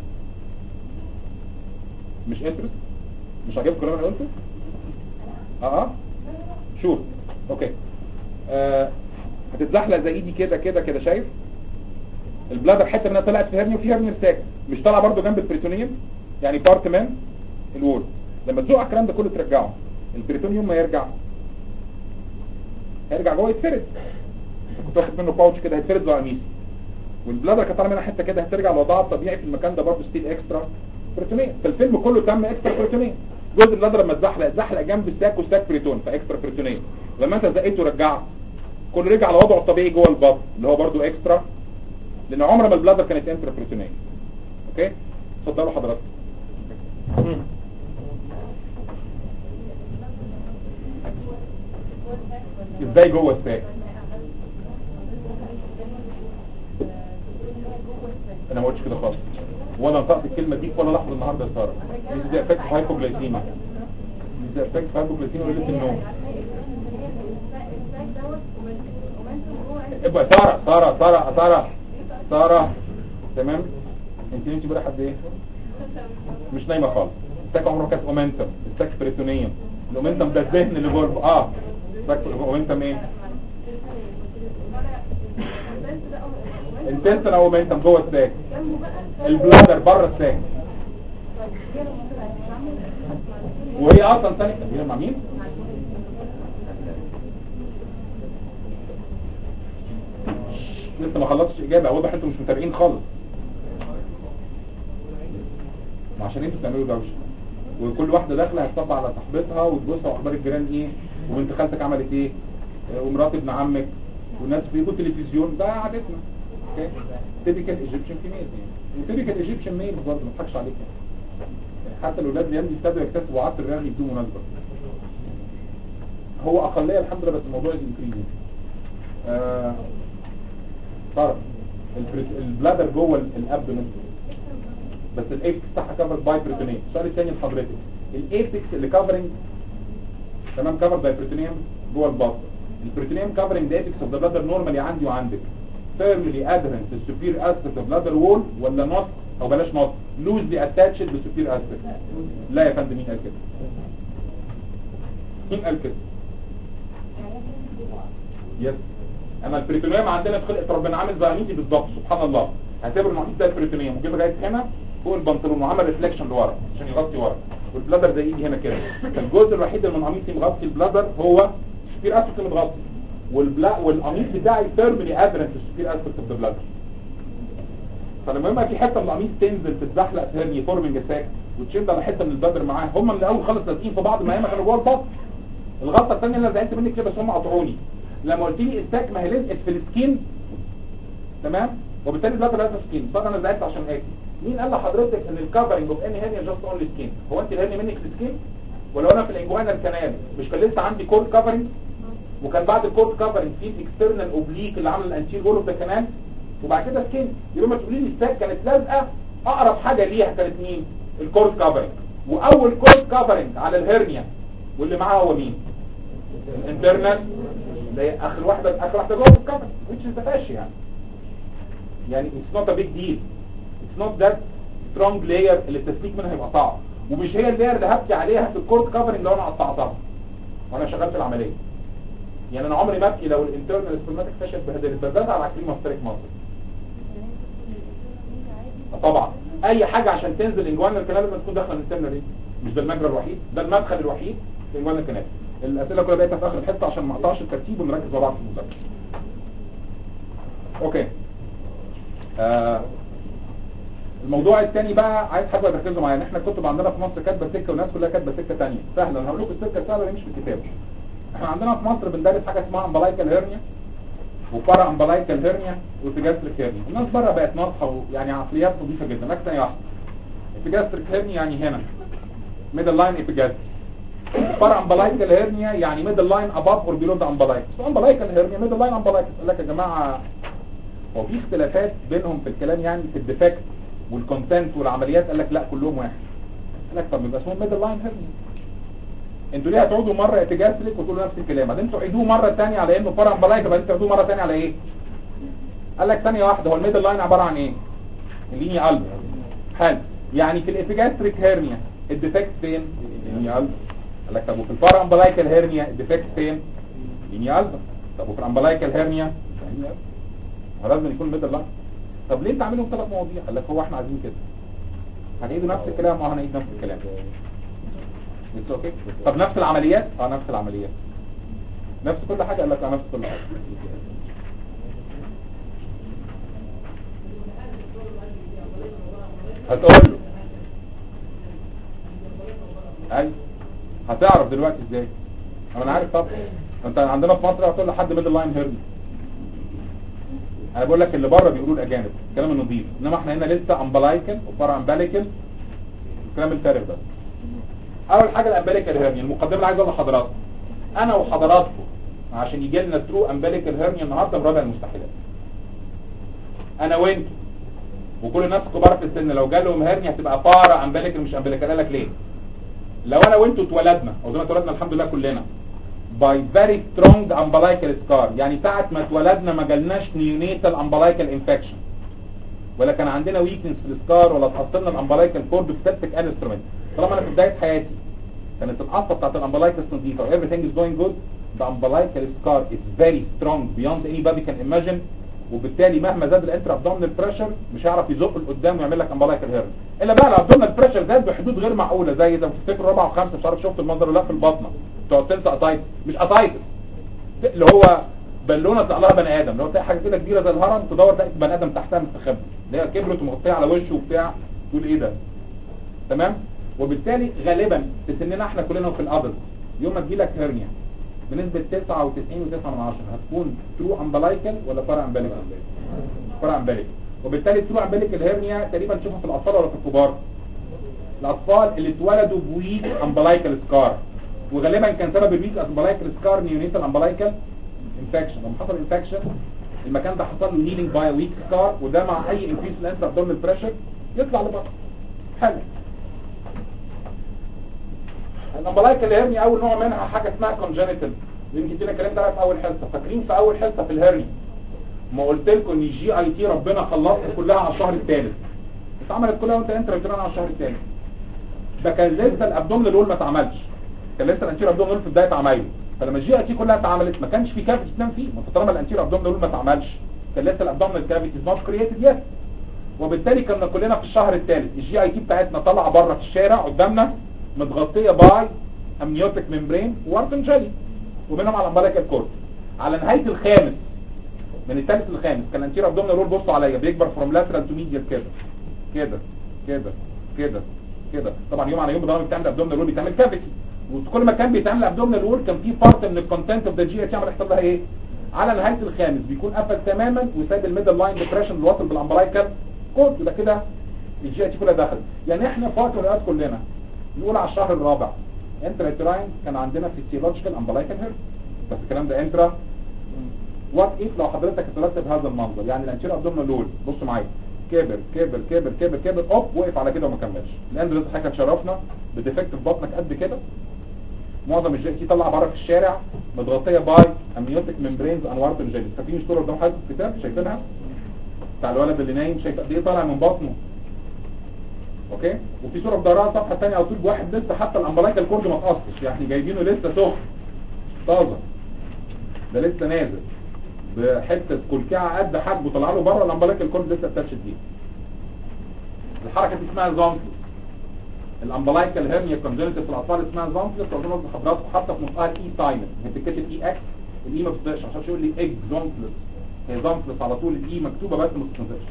مش انترست مش عاجبكم الكلام اللي انا قلته اه اه شوف اوكي آه هتتزحلق زي ايدي كده كده كده شايف البلادر حته منها طلعت في هرني وفي هرني ساك مش طالعه برده جنب البريتونيوم يعني بارت من الوول لما تزوق على الكلام ده كله ترجعه البريتونيوم ما يرجع هيرجع جوه يتفرد كنت واخد منه باوتش كده هيتفرد زي قميص والبلادر كانت طالعه منها حته كده هترجع لوضعها الطبيعي في المكان ده برضه ستيل اكسترا بريتونيه فالفيلم كله تم اكسترا بريتونيه جزء البلادر لما اتزحلق اتزحلق جنب الساك والساك بريتون فاكسترا بريتونيه لما انت زقيته ورجعت كله رجع لوضعه الطبيعي جوه البطن اللي هو برضه اكسترا لان عمر ما البلادر كانت انترا بريتونيه اوكي اتفضلوا حضراتكم ازاي جوه الساك انا ما قلتش كده خالص ولا نطقت الكلمه دي ولا لحظه النهارده يا ساره دي دي افكت هايبوجلايسيميا دي افكت هايبوجلايسيميا وليله النوم ابقى ساره ساره ساره ساره ساره تمام انت نمتي امبارح قد ايه مش نايمه خالص الساك عمره كانت اومنتم الساك بريتونيوم الاومنتم ده الذهن اللي جوه اه الساك اومنتم ايه التنسن او اومنتم جوه الساك البلادر بره الساك وهي اصلا ثانيه كبيره مع مين لسه ما خلصتش اجابه واضح انتوا مش متابعين خالص ما عشان انتوا بتعملوا دوشه وكل واحده داخله هتصب على صاحبتها وتبص على اخبار الجيران ايه وبنت خالتك عملت ايه آه، ومرات ابن عمك والناس بيجوا التلفزيون ده عادتنا اوكي تيبيكال ايجيبشن فيميلز يعني وتيبيكال ايجيبشن ميلز برضه ما اضحكش عليك يعني حتى الاولاد اللي عندي ابتدوا يكتسبوا عض الرغي بدون مناسبه هو اقليه الحمد لله بس الموضوع از انكريزنج آه صار البلادر جوه الابدومن بس الايبكس بتاعها كفر باي بريتونيم السؤال الثاني لحضرتك الايبكس اللي كفرنج تمام كفر باي بريتونيم جوه البطن البريتونيم كفرنج ذا ايبكس اوف ذا بلادر نورمالي عندي وعندك firmly adherent to superior aspect of bladder wall ولا not او بلاش not loosely attached to superior aspect لا يا فندم مين قال كده مين قال كده يس اما البريتونيوم عندنا في خلقه ربنا عامل زي قميصي بالظبط سبحان الله اعتبر القميص ده البريتونيوم وجيب لغايه هنا فوق البنطلون وعمل ريفليكشن لورا عشان يغطي ورا والبلادر زي ايدي هنا كده الجزء الوحيد اللي من قميصي مغطي البلادر هو السوبير اسبكت اللي مغطي والبلا والقميص بتاعي فيرملي ادرنت السوبير اسبكت اوف ذا بلادر فلما يبقى في حته من القميص تنزل تتزحلق في هرني فورمنج ساك وتشد على حته من البلادر معاه هم من الاول خالص لازقين في بعض ما هي كانوا جوه البطن الغلطه الثانيه اللي انا زعلت منك كده بس هم قطعوني لما قلت لي الساك ما هي لزقت في السكين تمام وبالتالي البلاتر لازم سكين صار انا زعلت عشان اتي مين قال لحضرتك ان الكفرنج اوف اني هيرنيا جاست اونلي سكين هو انت الهرنيا منك في السكين ولو انا في الانجوانا الكنال مش كان لسه عندي كورد كفرنج وكان بعد الكورد كفرنج في الاكسترنال اوبليك اللي عامل الانتير وول اوف ذا كنال وبعد كده سكين يبقى ما تقولي لي الساك كانت لازقه اقرب حاجه ليها كانت مين الكورد كفرنج واول كورد كفرنج على الهرنيا واللي معاها هو مين الانترنال اللي هي اخر واحده اخر واحده جوه الكفر which is the fascia يعني يعني it's not a big deal it's not that strong layer اللي التسليك منها يبقى صعب ومش هي اللاير اللي هبكي عليها في الكورد كفرنج لو انا قطعتها وانا شغال في العمليه يعني انا عمري ما ابكي لو الانترنال سبلماتيك فاشل اتبهدلت بالذات على كريماستريك مصر طبعا اي حاجه عشان تنزل انجوانا الكلام لازم تكون داخله من السنه دي مش ده المجرى الوحيد ده المدخل الوحيد في انجوانا الكلام الاسئله كلها بقيتها في اخر الحصه عشان ما اقطعش الترتيب ونركز مع بعض في المذاكره اوكي آه الموضوع الثاني بقى عايز حد تركزوا معايا ان احنا الكتب عندنا في مصر كاتبه سكه والناس كلها كاتبه سكه ثانيه سهله انا هقول لكم السكه السهله اللي مش في الكتاب احنا عندنا في مصر بندرس حاجه اسمها امبلايكال هيرنيا وبارا امبلايكال هيرنيا وتجاستريك هيرنيا الناس بره بقت ناصحه ويعني عقليات نظيفه جدا لكن ثانيه واحده التجاستريك هيرنيا يعني هنا ميدل لاين ايبيجاستريك بارا امبلايكال هيرنيا يعني ميدل لاين اباف اور بيلو ذا امبلايكس امبلايكال هيرنيا ميدل لاين امبلايكس قال لك يا جماعه هو في اختلافات بينهم في الكلام يعني في الديفكت والكونتنت والعمليات قال لك لا كلهم واحد قال لك طب يبقى اسمهم ميدل لاين هيرنيا انتوا ليه هتعودوا مره اتجاستريك وتقولوا نفس الكلام بعدين تعيدوه مره ثانيه على انه بارا امبلايكال بعدين تعيدوه مره ثانيه على ايه قال لك ثانيه واحده هو الميدل لاين عباره عن ايه اللينيا قلب حلو يعني في الافيجاستريك هيرنيا الديفكت فين اللينيا قلب قال لك طب وفي البارا امبلايكال هيرنيا الديفكت فين لينيا قلب طب وفي الامبلايكال هيرنيا لينيا قلب هو لازم يكون ميدل لاين طب ليه تعملهم ثلاث مواضيع قال لك هو احنا عايزين كده هنعيدوا نفس الكلام اه هنعيد نفس الكلام It's okay. طب نفس العمليات اه نفس العمليات نفس كل حاجة قال لك اه نفس كل حاجة هتقول له اي هتعرف دلوقتي ازاي انا عارف طب انت عندنا في مصر هتقول لحد ميدل لاين هيرني انا بقول لك اللي بره بيقولوا الاجانب الكلام النظيف انما احنا هنا لسه امبلايكل وبارا امباليكل الكلام الفارغ ده اول حاجه الامبليكال هيرنيا المقدمه اللي عايز اقولها لحضراتكم انا وحضراتكم عشان يجي لنا ترو امبليكال هيرنيا النهارده من رابع المستحيلات انا وانت وكل الناس الكبار في السن لو جالهم هيرنيا هتبقى بارا امبليكال مش امبليكال قال لك ليه لو انا وانتوا اتولدنا او زي ما اتولدنا الحمد لله كلنا باي فيري سترونج امبلايكال سكار يعني ساعه ما اتولدنا ما جالناش نيونيتال امبلايكال انفكشن ولا كان عندنا ويكنس في السكار ولا اتحصلنا الامبلايكال كورد في سيبتك انسترومنت طالما انا في بدايه حياتي كانت القصه بتاعت الامبلايكس نظيفه و everything is going good the umbilical scar is very strong beyond anybody can imagine وبالتالي مهما زاد الانتر ابدومينال بريشر مش هيعرف يزق لقدام ويعمل لك امبلايكال هيرن الا بقى لو الابدومينال بريشر زاد بحدود غير معقوله زي ده تفتكروا رابعه وخمسه مش عارف شفت المنظر ولا لا في البطنه بتوع تنسى اسايتس مش اسايتس اللي هو بالونه طلع لها بني ادم لو تلاقي حاجه كده كبيره زي الهرم تدور تلاقي بني ادم تحتها مستخبي اللي هي كبرت ومغطيه على وشه وبتاع تقول ايه ده تمام وبالتالي غالبا في سننا احنا كلنا في الادلت يوم ما تجيلك هرنيا بنسبه 99.9 هتكون ترو امبلايكال ولا بارا امبليكال بارا امبليكال وبالتالي ترو امبليكال هرنيا تقريبا تشوفها في الاطفال ولا في الكبار الاطفال اللي اتولدوا بويك امبلايكال سكار وغالبا كان سبب الويك امبلايكال سكار نيونيتال امبلايكال انفكشن لما حصل انفكشن المكان ده حصل له هيلينج باي ويك سكار وده مع اي انكريس في الانتر ابدومينال بريشر يطلع لبره حلو الامبلايكال هيرني اول نوع منها حاجه اسمها كونجنتال يمكن كده الكلام ده في اول حصه فاكرين في اول حصه في الهرني ما قلت لكم ان الجي اي تي ربنا خلصها كلها على الشهر الثالث اتعملت كلها وانت انت بتقول على الشهر الثالث ده كان لسه الابدومينال وول ما اتعملش كان لسه الانتير ابدومينال في بدايه عمايله فلما الجي اي تي كلها اتعملت ما كانش في كافيتي تنام فيه ما انت طالما الانتير ابدومينال وول ما اتعملش كان لسه الابدومينال كافيتي نوت كرييتد يت وبالتالي كنا كلنا في الشهر الثالث الجي اي تي بتاعتنا طالعه بره في الشارع قدامنا متغطيه باي امنيوتيك ممبرين وارتن جيلي ومنهم على امبلايكال كورد على نهايه الخامس من الثالث للخامس كان الانتير ابدومينال رول بصوا عليا بيكبر فروم لاترال تو ميديال كده كده كده كده كده طبعا يوم على يوم بدل ما بتعمل ابدومينال رول بتعمل كافيتي وكل ما كان بيتعمل ابدومينال رول كان في بارت من الكونتنت اوف ذا جي اتش عمل يحصل لها ايه على نهايه الخامس بيكون قفل تماما وسايب الميدل لاين ديبريشن اللي واصل بالامبلايكال كورد يبقى كده الجي اتش كلها دخلت يعني احنا في وقت من الاوقات كلنا نقول على الشهر الرابع انترا كان عندنا فيسيولوجيكال امبلايكال هيرت بس الكلام ده انترا وات اف لو حضرتك اتولدت بهذا المنظر يعني الانتير ابدومينال لول بص معايا كبر كبر كبر كبر كبر اوب وقف على كده وما كملش لان دلوقتي حضرتك هتشرفنا بديفكت في بطنك قد كده معظم الجي تي طلع بره في الشارع متغطيه باي امنيوتيك ممبرينز انوار الجيلي فاكرين الصوره قدام حضرتك في الكتاب شايفينها بتاع الولد اللي نايم شايف قد ايه طالع من بطنه اوكي وفي صوره في ظهرها صفحه ثانيه على طول واحد لسه حتى الامبلايكال كورد ما اتقصش يعني جايبينه لسه سخن طازه ده لسه نازل بحته كلكعه قد حجمه طلع له بره الامبلايكال كورد لسه اتاتشت فيه الحركه دي اسمها زونفلس الامبلايكال هيرنيا كونجنتال في الاطفال اسمها زونفلس ربنا يرضى حضراتكم حتى في منطقه الاي سايلنت هي بتتكتب اي اكس الاي ما بتطلعش عشان يقول لي اكس زونفلس هي زونفلس على طول الاي مكتوبه بس ما بتتنطقش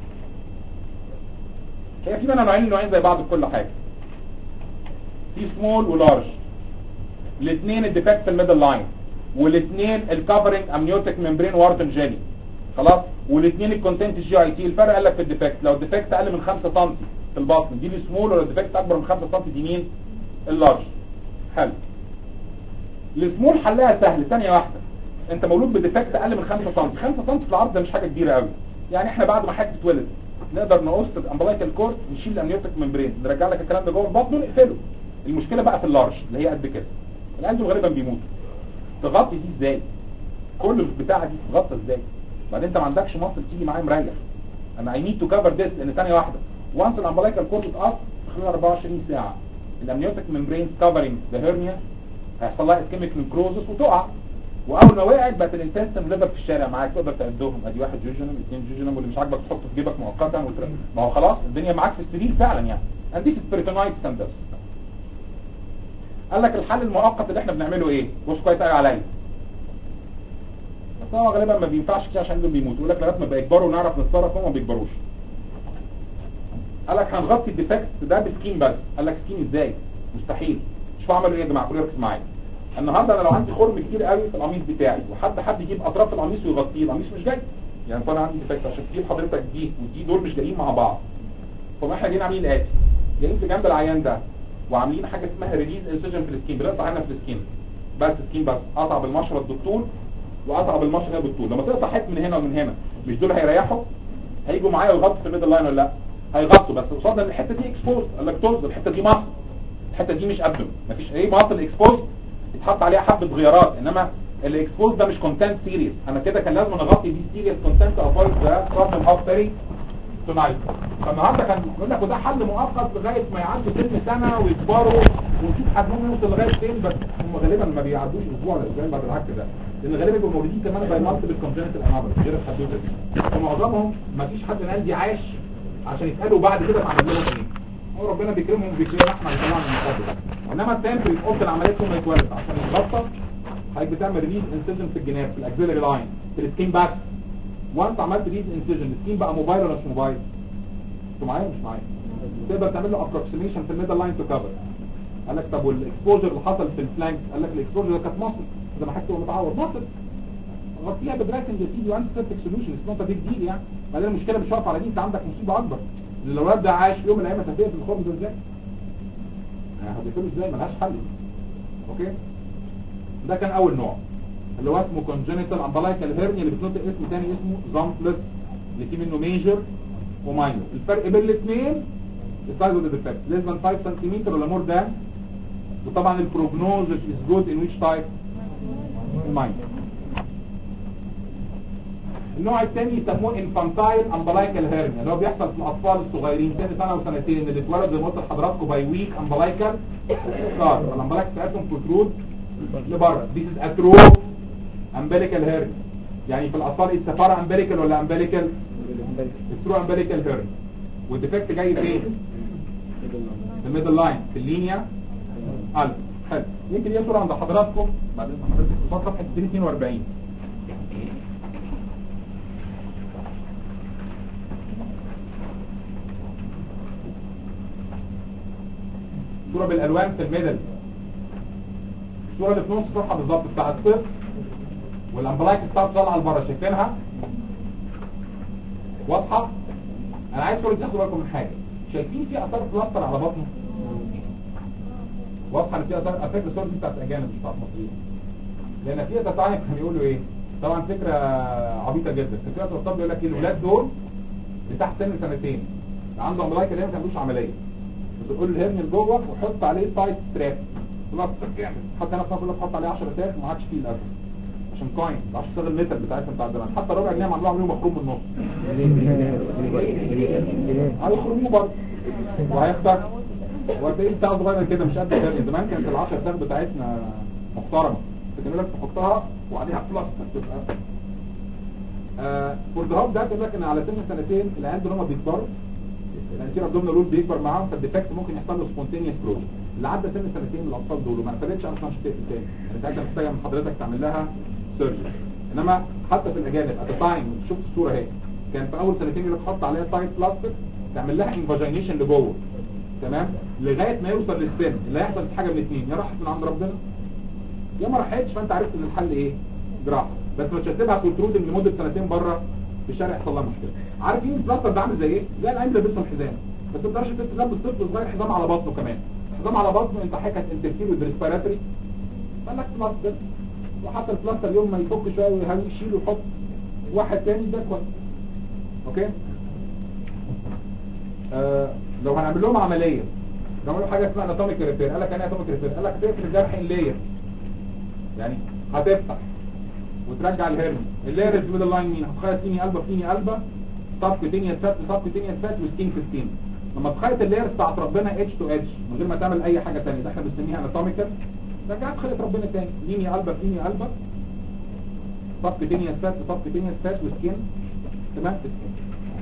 هي في منها نوعين نوعين زي بعض في كل حاجه في سمول ولارج الاثنين الديفكت في الميدل لاين والاثنين الكفرنج امنيوتيك ممبرين واردن جيلي خلاص والاثنين الكونتنت الجي اي تي الفرق قال لك في الديفكت لو الديفكت اقل من 5 سم في البطن دي السمول ولا الديفكت اكبر من 5 سم دي مين اللارج حلو السمول حلها سهل ثانيه واحده انت مولود بديفكت اقل من 5 سم 5 سم في العرض ده مش حاجه كبيره قوي يعني احنا بعد ما حد اتولد نقدر نقص الامبلايكال كورد نشيل الامنيوتيك ممبرين نرجع لك الكلام ده جوه البطن ونقفله المشكله بقى في اللارج اللي هي قد كده الان دول غالبا بيموتوا تغطي دي ازاي كل البتاعه دي تغطى ازاي بعدين انت ما عندكش مصل تيجي معايا مريح انا اي نيد تو كفر ذس لان ثانيه واحده وانس الامبلايكال كورد اتقص خلال 24 ساعه الامنيوتيك ممبرين كفرنج ذا هيرنيا هيحصل لها اسكيميك نكروزس وتقع واول ما وقعت بقت الانتستين ليفر في الشارع معاك تقدر تعدهم ادي واحد جوجنم اثنين جوجنم واللي مش عاجبك تحطه في جيبك مؤقتا وتر... ما هو خلاص الدنيا معاك في السرير فعلا يعني and this is peritonitis and this قال لك الحل المؤقت اللي احنا بنعمله ايه بص كويس قوي عليا بس هو غالبا ما بينفعش كده عشان دول بيموتوا يقول لك لغايه ما بيكبروا ونعرف نتصرف هم ما بيكبروش قال لك هنغطي الديفكت ده بسكين بس قال لك سكين ازاي مستحيل مش عملوا ايه يا جماعه كلوا ركز معايا النهارده انا لو عندي خرم كتير قوي في القميص بتاعي وحد حد يجيب اطراف القميص ويغطيه القميص مش جاي يعني طبعا عندي ديفكت عشان تجيب حضرتك دي ودي دول مش جايين مع بعض فما احنا جايين عاملين الاتي جايين في جنب العيان ده وعاملين حاجه اسمها ريليز انسجن في السكين بنقطع هنا في السكين بس سكين بس قطع بالمشرط بالطول وقطع بالمشرط هنا بالطول لما تقطع حته من هنا ومن هنا مش دول هيريحوا هيجوا معايا ويغطوا في الميدل لاين ولا لا هيغطوا بس قصاد ان الحته دي اكسبوز قال لك تولز الحته دي مصل الحته دي مش ابدن مفيش ايه مصل اكسبوز يتحط عليها حبه غيارات انما الاكسبوز ده مش كونتنت سيريس انا كده كان لازم نغطي دي سيريس كونتنت افويد ذا بروبلم اوف بيري تونايت فالنهارده كان بيقول لك وده حل مؤقت لغايه ما يعدوا سن سنه ويكبروا ونشوف حجمهم يوصل لغايه فين بس هم غالبا ما بيعدوش اسبوع ولا اسبوعين بعد العكس ده لان غالبا بيبقوا مولودين كمان باي مالتيبل كونجنتال انابل غير الحدوته دي فمعظمهم ما فيش حد نادي عاش عشان يسالوا بعد كده اتعمل لهم ايه هو ربنا بيكرمهم وبيكرمنا احنا يطلعنا من القبر انما التمبري في اوضه العمليات ثم يتولد عشان يتغطى حضرتك بتعمل ريد انسيجن في الجناب في الاكسلري لاين في السكين باك وانت عملت ريد انسيجن السكين بقى موبايل ولا مش موبايل انتوا معايا مش معايا تقدر تعمل له ابروكسيميشن في الميدل لاين تو كفر قال لك طب والاكسبوجر اللي حصل في الفلانك قال لك الاكسبوجر ده كانت مصر زي ما حضرتك تبقى متعود مصر غطيها بدراكنج يا سيدي وانت سيبتك سوليوشن اتس نوت بيج ديل يعني بعدين المشكله مش واقفه على دي انت عندك مصيبه اكبر اللي الولد ده عايش في يوم من الايام هتقفل في الخبز ده ازاي؟ يعني هتقفله ازاي ملهاش حل اوكي ده كان اول نوع اللي هو اسمه congenital umbilical hernia اللي بتنطق اسم تاني اسمه زامبلس اللي فيه منه ميجر وماينور الفرق بين الاثنين السايز اوف ذا ديفكت less than 5 سم ولا مور ذان وطبعا البروجنوزس از جود ان ويتش تايب الماينور النوع الثاني يسموه انفانتايل امبلايكال هيرنيا اللي هو بيحصل في الاطفال الصغيرين سن سنه وسنتين اللي اتولد زي ما قلت لحضراتكم باي ويك امبلايكال ستار الامبلايك بتاعتهم بروترود لبره ذيس از اتروف امبليكال هيرنيا يعني في الاطفال السفاره امبليكال ولا امبليكال الترو امبليكال هيرنيا والديفكت جاي فين في الميدل لاين في اللينيا الف حلو يمكن دي صوره عند حضراتكم بعد اذن حضرتك قصاد صفحه 242 صورة بالالوان في الميدل الصورة اللي في نص الصفحة بالظبط بتاع الصفر والامبلايك بتاعته طالعة لبره شايفينها واضحة انا عايز كل تاخدوا بالكم من حاجة شايفين في اثار بلاستر على بطنه واضحة ان في اثار على فكرة الصورة دي بتاعت اجانب مش بتاعت مصريين لان في تتعرف كانوا بيقولوا ايه طبعا فكرة عبيطة جدا كان في اطباء بيقول لك ايه الولاد دول اللي تحت سن سنتين عنده امبلايك اللي ما تعملوش عملية بتقول الهرن لجوه وحط عليه تايت ستراب بلاستر جامد حتى انا في لك حط عليه 10 تاك ما عادش فيه الاسد عشان كوين ما عادش تشتغل الميتال بتاعتهم بتاع زمان حتى ربع جنيه عملوها عملوه مخروم من النص هيخرموه برضه وهيختار وهتلاقيه بتاع صغير كده مش قد الثانيه زمان كانت ال 10 تاك بتاعتنا محترمه تقول لك تحطها وعليها بلاستر تبقى آه فور ده تقول لك ان على سن سنتين العيال دول هم بيكبروا الانتير ابدومينال رول بيكبر معاهم فالديفكت ممكن يحصل له سبونتينيوس جروث اللي عدى سن سنتين من الاطفال دول وما قفلتش اصلا مش هتقفل تاني يعني ساعتها محتاجه من حضرتك تعمل لها سيرجري انما حتى في الاجانب ات تايم شفت الصوره اهي كان في اول سنتين يقول لك حط عليها تايت بلاستيك تعمل لها انفاجينيشن لجوه تمام لغايه ما يوصل للسن اللي هيحصل في حاجه من اثنين يا راحت من عند ربنا يا ما راحتش فانت عرفت ان الحل ايه جراحه بس ما تسيبها كنترول لمده سنتين بره في الشارع يحصل لها مشكله عارفين البلاستر ده عامل زي ايه زي العين اللي لابسه الحزام بس ما تقدرش تلبس طفل صغير حزام على بطنه كمان حزام على بطنه انت حكت انترفير بالريسبيراتوري مالك بلاستر وحتى البلاستر يوم ما يفك شويه ويهوي يشيله ويحط واحد تاني ده كويس اوكي آه لو هنعمل لهم عمليه لو عملوا حاجه اسمها اناتوميك ريبير قال لك ايه اناتوميك ريبير قال لك هتقفل الجرح اللير يعني هتفتح وترجع الهرم اللاير اللي ميدل لاين مين هتخيط فيني قلبه فيني قلبه صف تانية سات صف تانية سات وسكين في سكين لما تخيط اللاير بتاعت ربنا اتش تو اتش من غير ما تعمل اي حاجه ثانيه ده احنا بنسميها اناتوميكال رجعت خيط ربنا تاني ليني قلبه فيني قلبه صف تانية سات صف تانية سات وسكين تمام في سكين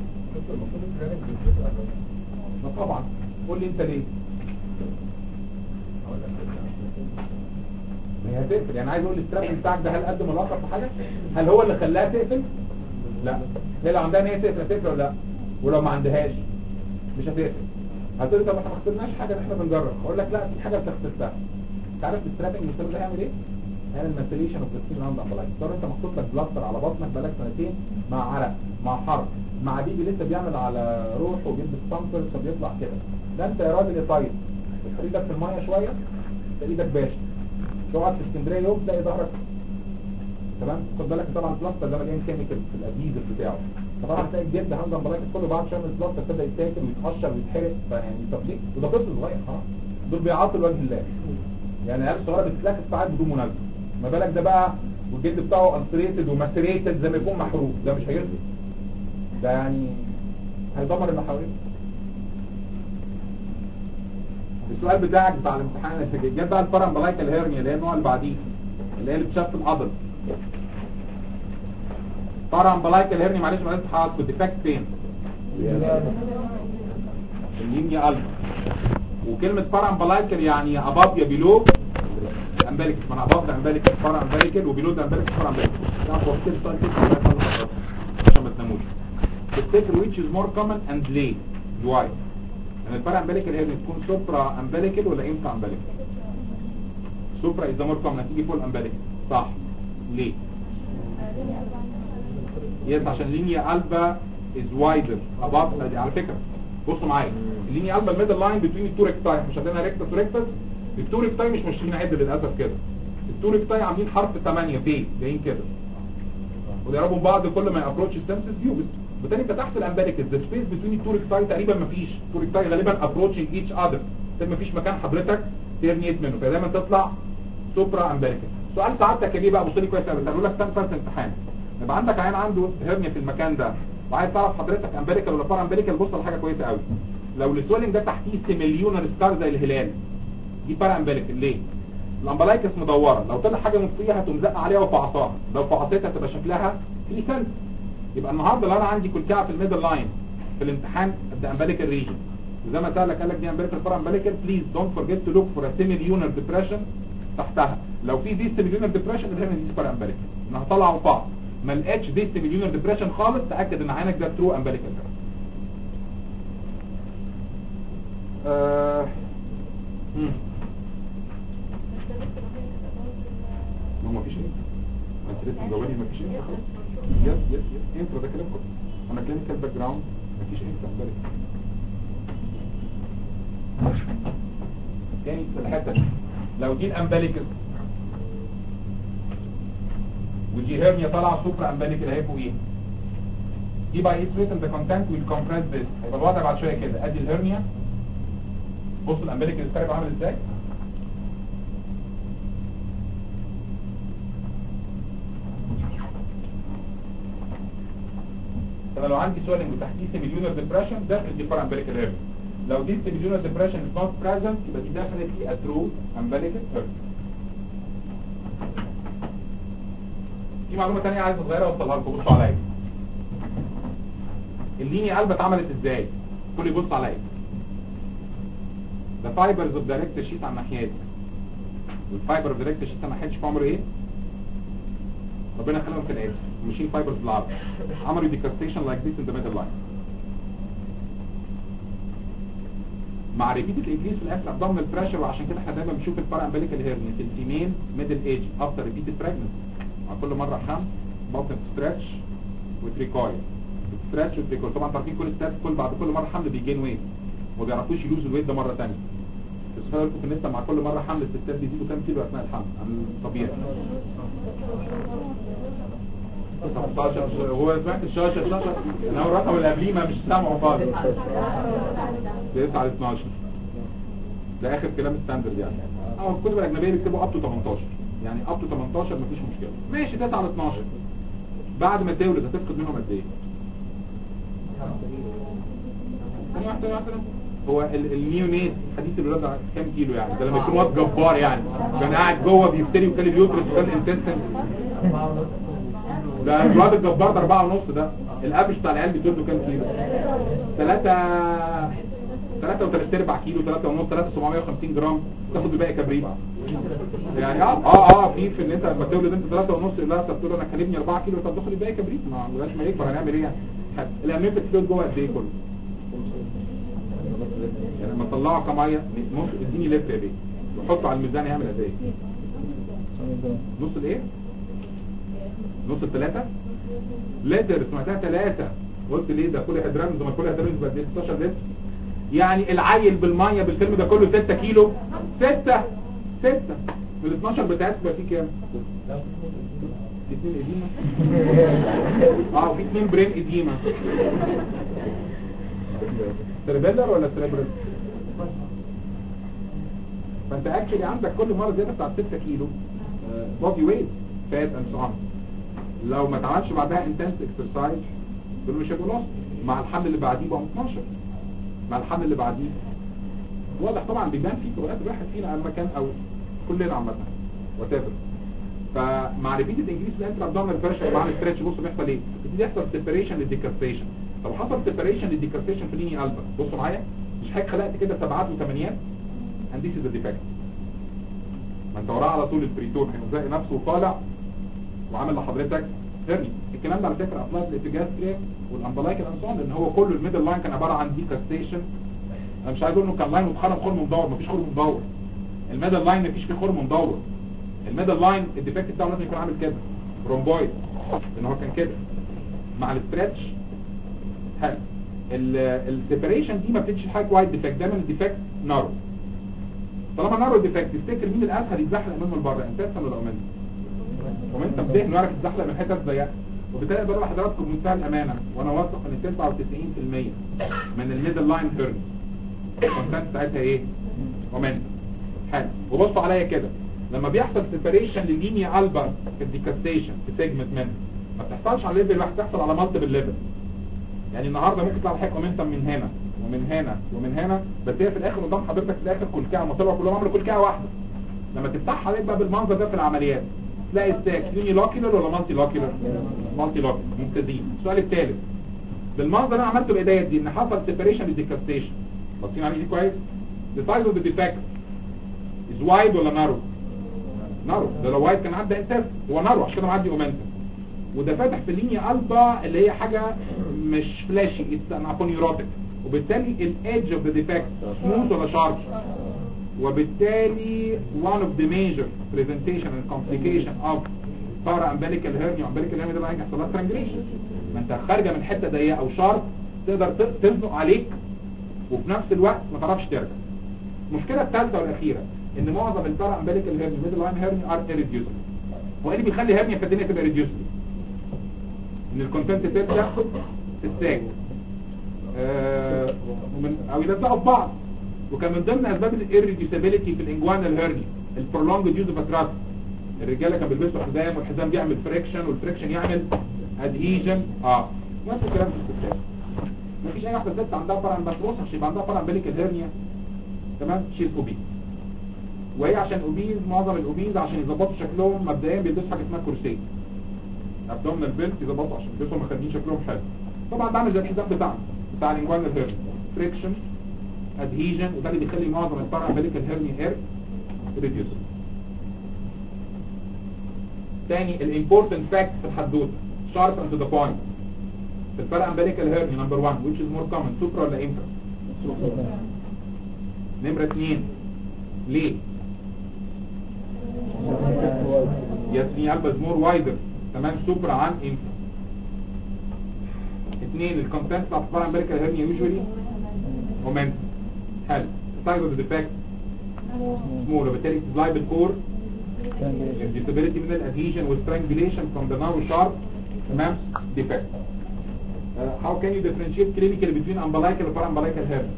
ما طبعا قول لي انت ليه ما هي هتقفل يعني عايز اقول الستراب بتاعك ده هل قدم الواقع في حاجه هل هو اللي خلاها تقفل لا هي لو عندها ان هي تقفل هتقفل ولا لا ولو ما عندهاش مش هتقفل هتقول لي طب احنا ما خسرناش حاجه ان احنا بنجرب اقول لك لا في حاجه انت خسرتها انت عارف السترابنج الستراب ده هيعمل ايه هيعمل ماسليشن اوف ذا راوند امبلايك صار انت محطوط لك بلاستر على بطنك بقالك سنتين مع عرق مع حرق مع بيبي لسه بيعمل على روحه وبيلبس بامبرز فبيطلع كده ده انت يا راجل يا طيب بتحط ايدك في الميه شويه تلاقي ايدك باشا تقعد في اسكندريه يوم تلاقي ظهرك تمام خد بالك طبعا البلاستر ده مليان كيميكال في الاديزف بتاعه فطبعا تلاقي الجلد هاند امبلايكس كله بعد شويه من البلاستر ابتدى يتاكل ويتقشر ويتحرق فيعني طب ليه وده طفل صغير خلاص دول بيعاطوا لوجه الله يعني العيال الصغيره بتتلكك ساعات بدون مناسبه ما بالك ده بقى والجلد بتاعه انسريتد وماسريتد زي ما يكون محروق ده مش هيرضي ده يعني هيدمر اللي حواليه السؤال بتاعك بتاع الامتحان اللي جاب بقى البارامبلايكال هيرنيا اللي هي النوع اللي بعديه اللي هي اللي بتشف العضل بارامبلايكال هيرنيا معلش معلش حاطط الديفكت فين اللينيا الفا وكلمة بارامبلايكال يعني اباب يا بيلو امبليك ما انا اباف امبليك فرع امبليك وبيلود امبليك فرع امبليك ده بوستيل ساين عشان ما تناموش تفتكر which is more common and late why يعني الفرع امبليكال هي بتكون سوبرا امبليكال ولا انفرا امبليكال سوبرا is the more common هتيجي فوق امبليكال صح ليه يس عشان لينيا البا is wider above دي على فكرة بصوا معايا اللينيا البا الميدل لاين بين التو ريكتاي مش عندنا ريكتس وريكتس التو ريكتاي مش ماشيين عدل للاسف كده التو ريكتاي عاملين حرف 8 في جايين كده ويقربوا من بعض كل ما يابروتش السنسس فيو بالتالي انت تحت الامبليك ذا سبيس بين التو ريكتاي تقريبا مفيش التو ريكتاي غالبا ابروتشنج ايتش اذر ما مفيش مكان حضرتك ترنيت منه فدايما تطلع سوبرا امبليكال سؤال سعادتك يا بيه بقى بص لي كويس قوي بقول لك استنى فرصه امتحان يبقى عندك عيان عنده هرنيا في المكان ده وعايز تعرف حضرتك امبليكال ولا بارا امبليكال بص على حاجه كويسه قوي لو السويلنج ده تحتيه سيميليونر سكار زي الهلال دي بارا امبليكال ليه الامبلايكس مدوره لو طلع حاجه نصيه هتقوم زقه عليها وفعصاها لو فعصتها تبقى شكلها في سنس يبقى النهارده لو انا عندي كلكعه في الميدل لاين في الامتحان ابدا امبليكال ريجن وزي ما سالك قال لك دي امبليكال بارا امبليكال بليز دونت فورجيت تو لوك فور ا سيميليونر ديبريشن تحتها لو في دي سيميليونر ديبريشن اللي هي دي بارا امبليكال انها طالعه وفعص ما لقيتش دي سيميليونر ديبريشن خالص تاكد ان عينك ده ترو امبليكال آه. مم. ما هو مفيش ايه ما انت لسه مجاوبني مفيش ايه خلاص يس يس يس انترا ده كلام كله انا كلينيكال باك جراوند مفيش انترا امبليك تاني في الحته دي لو دي الامبليكس ودي هيرنيا طالعه سوبرا امبليك اللي هيبقوا ايه دي باي اتس ريتن ذا كونتنت ويل كومبريس ذس هيبقى الوضع بعد شويه كده ادي الهيرنيا بص الامبليك السكارب عامل ازاي انا لو عندي سويلنج وتحتيه سيميليونر ديبريشن ده دي بار امبليكال هيرنيا لو دي سيميليونر ديبريشن از نوت بريزنت يبقى دي ديفينتلي ا ترو امبليكال هيرنيا في معلومة تانية عايز صغيرة اوصلها لكم بصوا عليا اللينيا قلبة اتعملت ازاي كل يبص عليا ده فايبرز اوف دايركت شيت على الناحية دي والفايبر اوف دايركت شيت ما حدش عمره ايه ربنا خلقهم في الاسم ماشيين فايبرز بالعرض عملوا ديكاستيشن لايك ذيس ان ذا ميدل لاين مع ريبيتد انكريس في الاكل ابدومينال بريشر وعشان كده احنا دايما بنشوف البارا امبليكال هيرنيا في الفيميل ميدل ايج افتر ريبيتد بريجنسي مع كل مرة حمل ممكن تستريتش وتريكويل تستريتش وتريكويل طبعا عارفين كل ستات كل بعد كل مرة حمل بيجين ويت وما بيعرفوش يلوزوا الويت ده مرة ثانيه بس خلي بالكم في النساء مع كل مرة حمل الستات بيزيدوا كام كيلو اثناء الحمل عن الطبيعي 19 هو سمعت الشاشة الشاشة انا هو الرقم اللي قبليه ما مش سامعه خالص بيقطع على 12 ده اخر كلام ستاندرد يعني اه الكتب الاجنبيه بيكتبوا اب تو 18 يعني اب تو 18 مفيش مشكله ماشي 9 على 12 بعد ما تولد هتفقد منهم قد ايه ثانية واحدة ثانية واحدة هو ال- النيونيت حديث الولادة كام كيلو يعني ده لما يكون واد جبار يعني كان قاعد جوه بيفتري وكان اليوترس وكان الانتستين ده الواد الجبار ده 4 ونص ده الابش بتاع العيال بتولده كام كيلو 3 3 و3 ارباع كيلو 3 ونص 3 750 جرام تاخد الباقي كبريت يعني اه اه اه في في ان انت لما تولد انت 3 ونص لا طب تقول انا كلمني 4 كيلو طب تاخد الباقي كبريت ما لغايه ما يكبر هنعمل ايه يعني الامنيوتيك فلويد جوه قد ايه كله يعني لما تطلعه كميه ممكن اديني لتر يا بيه وحطه على الميزان يعمل قد ايه نص الايه نص الثلاثة لتر سمعتها ثلاثة قلت ليه ده كل هدرام زي ما كل هدرام بقى 16 لتر يعني العيل بالمية بالفيلم ده كله 6 كيلو 6 6 من ال 12 بتاعتك بقى فيه كام؟ في اتنين اديمة اه في اتنين برين اديمة سيربيلر ولا سيربرال فانت اكشلي عندك كل مرة زيادة بتاع 6 كيلو بودي ويت فات اند سو اون لو ما اتعملش بعدها انتنس اكسرسايز دول مش هيبقوا نص مع الحمل اللي بعديه بقى 12 مع الحمل اللي بعديه واضح طبعا بيبان في فروقات الواحد فينا اما كان او كلنا عامه وات ايفر فمع ريبيتد انجليز الانتر ابدومينال بريشر مع الستريتش بص بيحصل ايه بيبتدي يحصل سيبريشن للديكارسيشن لو حصل سيبريشن للديكارسيشن في ليني البا بصوا معايا مش حضرتك خلقت كده سبعات وثمانيات and this is the defect ما انت وراه على طول البريتون هيزق نفسه وطالع وعامل لحضرتك هرني الكلام ده على فكره ابلايد للاتجاستريا والامبلايكال انسون لان هو كل الميدل لاين كان عباره عن ديكاستيشن انا مش عايز اقول انه كان لاين متخرم خرم مدور مفيش خرم مدور الميدل لاين مفيش فيه خرم مدور الميدل لاين الديفكت بتاعه لازم يكون عامل كده رومبويد لان هو كان كده مع الاسترتش حلو السيبريشن دي ما بتديش حاجه وايد ديفكت دايما الديفكت نارو طالما نارو ديفكت تفتكر مين الاسهل يتزحلق منه لبره انت ولا اومنتم اومنتم ذهنه يعرف يتزحلق من حتت ضيقه وبالتالي اقدر اقول لحضراتكم بمنتهى الامانه وانا واثق ان 99% من الميدل لاين هيرن الكونتنت بتاعتها ايه اومنتم حلو وبصوا عليا كده لما بيحصل سيبريشن للينيا البا في الديكاستيشن في سيجمنت منه ما بتحصلش على ليفل واحد بتحصل على مالتيبل ليفل يعني النهارده ممكن تطلع حاجه مومنتم من هنا ومن هنا ومن هنا بس هي في الاخر قدام حضرتك في الاخر كلكعه ما طلعوا كلهم عملوا كلكعه واحده لما تفتحها عليك بقى بالمنظر ده في العمليات تلاقي ستاك يوني لوكيلر ولا مالتي لوكيلر مالتي لوكيلر ممتازين السؤال الثالث بالمنظر اللي انا عملته بايديا دي ان حصل سيبريشن للديكاستيشن باصين عليه دي كويس the size of the defect is wide ولا narrow نارو ده لو وايد كان عدى انتاج هو نارو عشان كده معدي اومنتم وده فاتح في اللينيا البا اللي هي حاجه مش فلاشي اتس ان ابونيوروتيك وبالتالي الايدج اوف ذا ديفكت سموث ولا شارب وبالتالي one of the major presentation and complication of paraumbilical hernia umbilical hernia ده بقى هيحصل لها strangulation ما انت خارجه من حته ضيقه او شارب تقدر ت- تزنق عليك وفي نفس الوقت ما تعرفش ترجع المشكله الثالثه والاخيره ان معظم البارا امبليكال هيرني ميدل لاين هيرني ار irreducible هو ايه اللي بيخلي هيرنيا في الدنيا تبقى reducible ان الكونتنت تبدا الساك آه ومن او يلزقوا في بعض وكان من ضمن اسباب الirreducibility في الانجوانال هيرني البرولونج يوز اوف اتراس الرجاله كان بيلبسوا حزام والحزام بيعمل فريكشن والفريكشن يعمل ادهيجن اه نفس الكلام في الستات مفيش اي واحده ست عندها فرع بس بص عشان يبقى عندها فرع امبليكال هيرنيا تمام شيل اوبيز وهي عشان اوبيز معظم الاوبيز عشان يظبطوا شكلهم مبدئيا بيلبسوا حاجه اسمها كرسي ابدومينال بيلت يظبطوا عشان يلبسوا مخلين شكلهم حلو طبعا بعمل زي الحزام بتاعنا بتاع الانجوانال هيرني فريكشن ادهيجن وده اللي بيخلي معظم الفرع امبليكال هيرنيا اير ريديوس تاني الامبورتنت فاكت في الحدوته شارب اند ذا بوينت في الفرع امبليكال هيرني نمبر 1 which is more common سوبرا ولا انفرا نمرة 2 ليه ياسمين البز مور وايدر تمام سوبرا عن انفرا اثنين الكونتنت بتاع الفرع امبليكال هيرني يوجوالي مومنت حلو سايز اوف ديفكت سمول وبالتالي تبلاي بالكور disability من الادهيجن والstrangulation from the narrow sharp تمام defect uh, how can you differentiate clinically between umbilical and paraumbilical hernia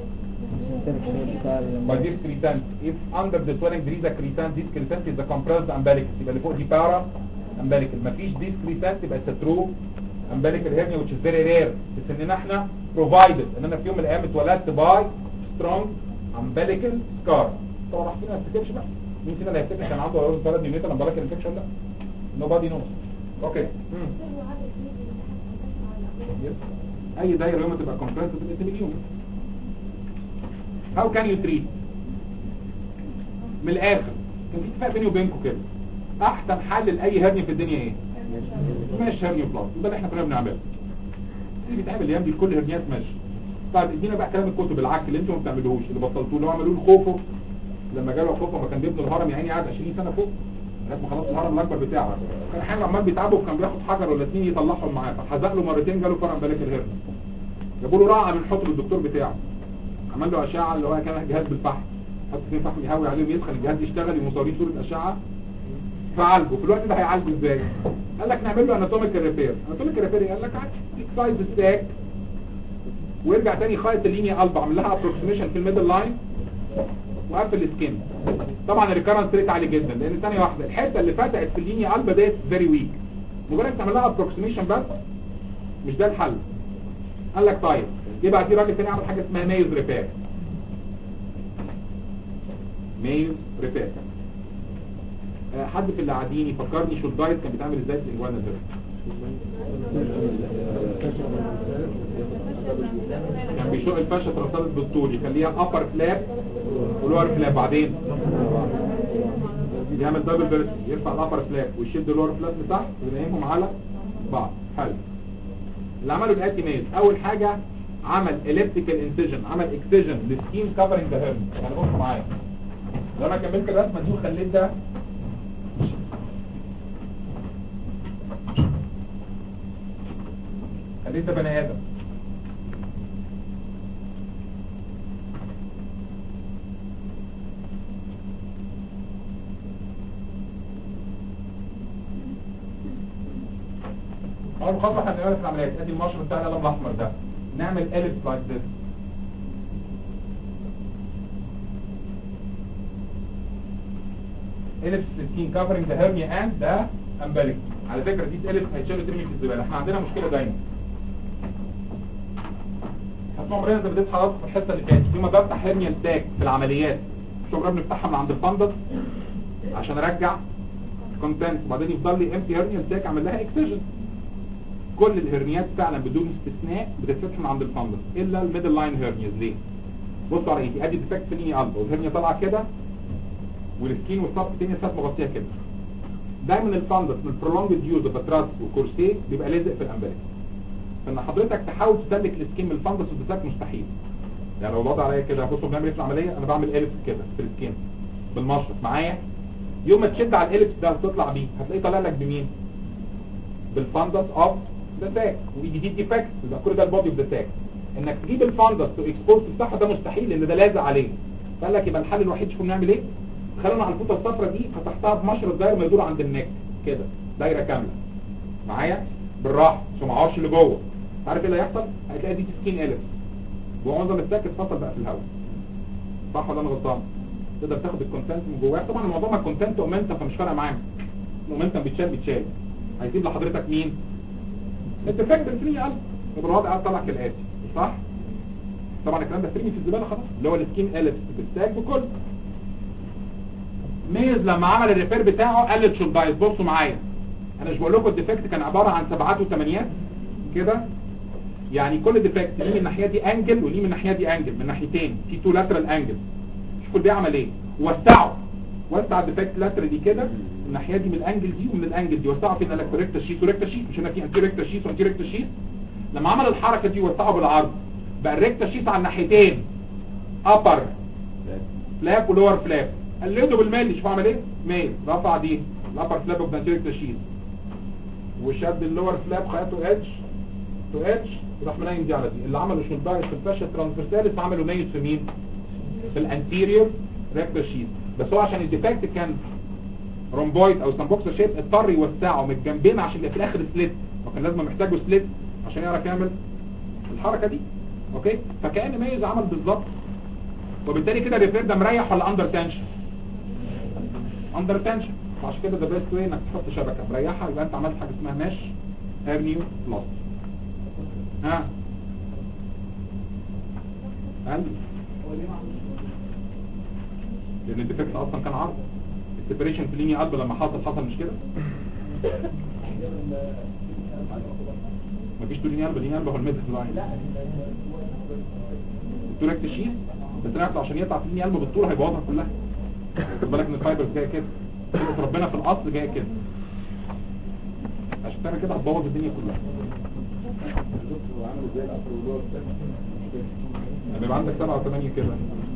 by this crescent if under the swelling there is a crescent this crescent is the compressed umbilicus يبقى اللي فوق دي para umbilical مفيش this crescent يبقى it's a true umbilical hernia which is very rare بس اننا احنا provided ان انا في يوم من الايام اتولدت by strong umbilical scar طبعا راح فينا ما تفتكرش بقى مين فينا اللي هيفتكر كان عنده اول ولد نيونيتال umbilical infection لا nobody knows اوكي مم. Yes. اي دايره يوم تبقى compressed تبقى مليون how can you treat من الاخر كان في اتفاق بيني وبينكم كده احسن حل لاي هرني في الدنيا ايه ماشي هرني بلاس ده اللي احنا كنا بنعمله اللي بيتعمل الايام دي كل هرنيات ماشي طيب ادينا بقى كلام الكتب العك اللي انتوا ما بتعملوهوش اللي بطلتوه اللي هو عملوه لخوفه لما جاله خوفه ما كان بيبنوا الهرم يا عيني قعد 20 سنه فوق لغايه ما خلاص الهرم الاكبر بتاعه كان حاجه عمال بيتعبوا وكان بياخد حجر ولا اتنين يطلعهم معاه فحزق له مرتين جاله فرع بالك الهرني جابوا له رعه من حطر الدكتور بتاعه عمل له اشعه اللي هو كان جهاز بالفحم حط فيه فحم يهوي عليهم يدخل الجهاز يشتغل يمصورين صوره اشعه فعالجه في الوقت ده هيعالجه ازاي قال لك نعمل له اناتوميكال ريبير اناتوميكال ريبير قال لك سايز الساك ويرجع تاني خيط اللينيا قلب عمل لها ابروكسيميشن في الميدل لاين وقفل السكين طبعا الريكارنس ريت عالي جدا لان ثانيه واحده الحته اللي فتحت في اللينيا قلب ديت فيري ويك مجرد تعمل لها ابروكسيميشن بس مش ده الحل قال لك طيب يبقى في راجل تاني عمل حاجه اسمها مايز ريبير مايز ريبير آه، حد في اللي قاعدين يفكرني شو الدايت كان بيتعمل ازاي في الانجوانا ده كان بيشق الفشه ترسلت بالطول يخليها ابر فلاب ولور فلاب بعدين يعمل دبل بيرست يرفع الابر فلاب ويشد اللور فلاب لتحت وينيمهم على بعض حلو اللي عمله الاتي ميز اول حاجه عمل اليبتيكال انسيجن عمل اكسيجن للسكين كفرنج ذا هيرن يعني بصوا معايا لو انا كملت الرسمه دي وخليت ده خليت ده بني ادم اول خطوه احنا بنعملها في العمليات ادي المشروط بتاع القلم الاحمر ده نعمل اليبس لايك ذس اليبس سكين كفرنج ذا هيرنيا اند ذا امبليك على فكره دي اليبس هيتشال ترمي في الزباله احنا عندنا مشكله دايما هتسمعوا مريض زي بديت حضرتك في الحصه اللي فاتت يوم ما بفتح هيرنيا ستاك في العمليات مش عمرنا بنفتحها من عند الفندس عشان ارجع كونتنت وبعدين يفضل لي امتي هيرنيا ستاك اعمل لها اكسجن كل الهرنيات فعلا بدون استثناء بتتفتح من عند الفندس الا الميدل لاين هيرنياز ليه بصوا على ايدي ادي ديفكت في الني قلب والهرنيا طالعه كده والسكين والصف التاني سات مغطيها كده دايما الفندس من prolonged يوز اوف تراس وكورسيه بيبقى لازق في الامبليك فان حضرتك تحاول تسلك السكين من الفندس والديفكت مستحيل يعني لو الوضع عليا كده بصوا بنعمل ايه في العمليه انا بعمل اليبس كده في السكين بالمشرط معايا يوم ما تشد على الاليبس ده وتطلع بيه هتلاقيه طالع لك بمين بالفندس اوف ذا ساك ودي دي ديفكت يبقى كل ده البودي اوف ذا ساك انك تجيب الفندس تو اكسبورت بتاعها ده مستحيل لان ده لازق عليه قال لك يبقى الحل الوحيد شوفوا نعمل ايه خلونا على الفوطه الصفراء دي فتحتها بمشرط داير ما يدور عند النك كده دايره كامله معايا بالراحه عشان ما اعورش اللي جوه عارف ايه اللي هيحصل هتلاقي دي سكين اليبس ومعظم الساك اتفصل بقى في الهواء صح ولا انا غلطان تقدر تاخد الكونتنت من جواه طبعا الموضوع ما كونتنت اومنتا فمش فارقه معانا الاومنتا بيتشال بيتشال هيسيب لحضرتك مين الديفكت الفري قلب يبقى الوضع قاعد طالع كالاتي صح طبعا الكلام ده فريمي في الزباله خلاص اللي هو السكين اليبس بالساك بكل ميز لما عمل الريبير بتاعه قلل شولدايز بصوا معايا انا مش بقول لكم الديفكت كان عباره عن سبعات وثمانيات كده يعني كل ديفكت ليه من الناحيه دي انجل وليه من الناحيه دي انجل من ناحيتين في تو لاترال انجل شوفوا ده عمل ايه وسعه وسع الديفكت لاترال دي كده الناحيه دي من الانجل دي ومن الانجل دي وسعه فين قال ريكتا شيت وريكتا شيت مش هنا في انتي ريكتا شيت وانتي ريكتا شيت لما عمل الحركه دي وسعه بالعرض بقى الريكتا شيت على الناحيتين ابر فلاب ولور فلاب قلده بالميل شوف عمل ايه ميل رفع دي الابر فلاب اوف ذا ريكتا شيت وشد اللور فلاب خياطه ادج تو ادج وراح منايم دي على دي اللي عمله شولدايز في الفاشيا ترانسفيرساليس عمله ميز في مين في الانتيريور ريكتا شيت بس هو عشان الديفكت كان رومبويد او سامبوكسر شيب اضطر يوسعه من الجنبين عشان يبقى في الاخر سليت وكان لازم محتاجه سليت عشان يعرف يعمل الحركه دي اوكي فكان ميز عمل بالظبط وبالتالي كده الريفير ده مريح ولا اندر تنشن اندر تنشن فعشان كده ده بيست واي انك تحط شبكه مريحه يبقى انت عملت حاجه اسمها ماش هيرنيو بلس ها قال لان الديفكت اصلا كان عرض السيبريشن في لينيا قلب لما حصل حصل مش كده مفيش تو لينيا قلب لينيا قلب هو الميدل لاين التوركت شيز بس نفسه عشان يقطع في لينيا قلب بالطول هيبوظها كلها خد بالك ان الفايبرز جايه كده سنة ربنا في الاصل جايه كده عشان تعمل كده هتبوظ الدنيا كلها يعني يبقى عندك سبعة وثمانية كده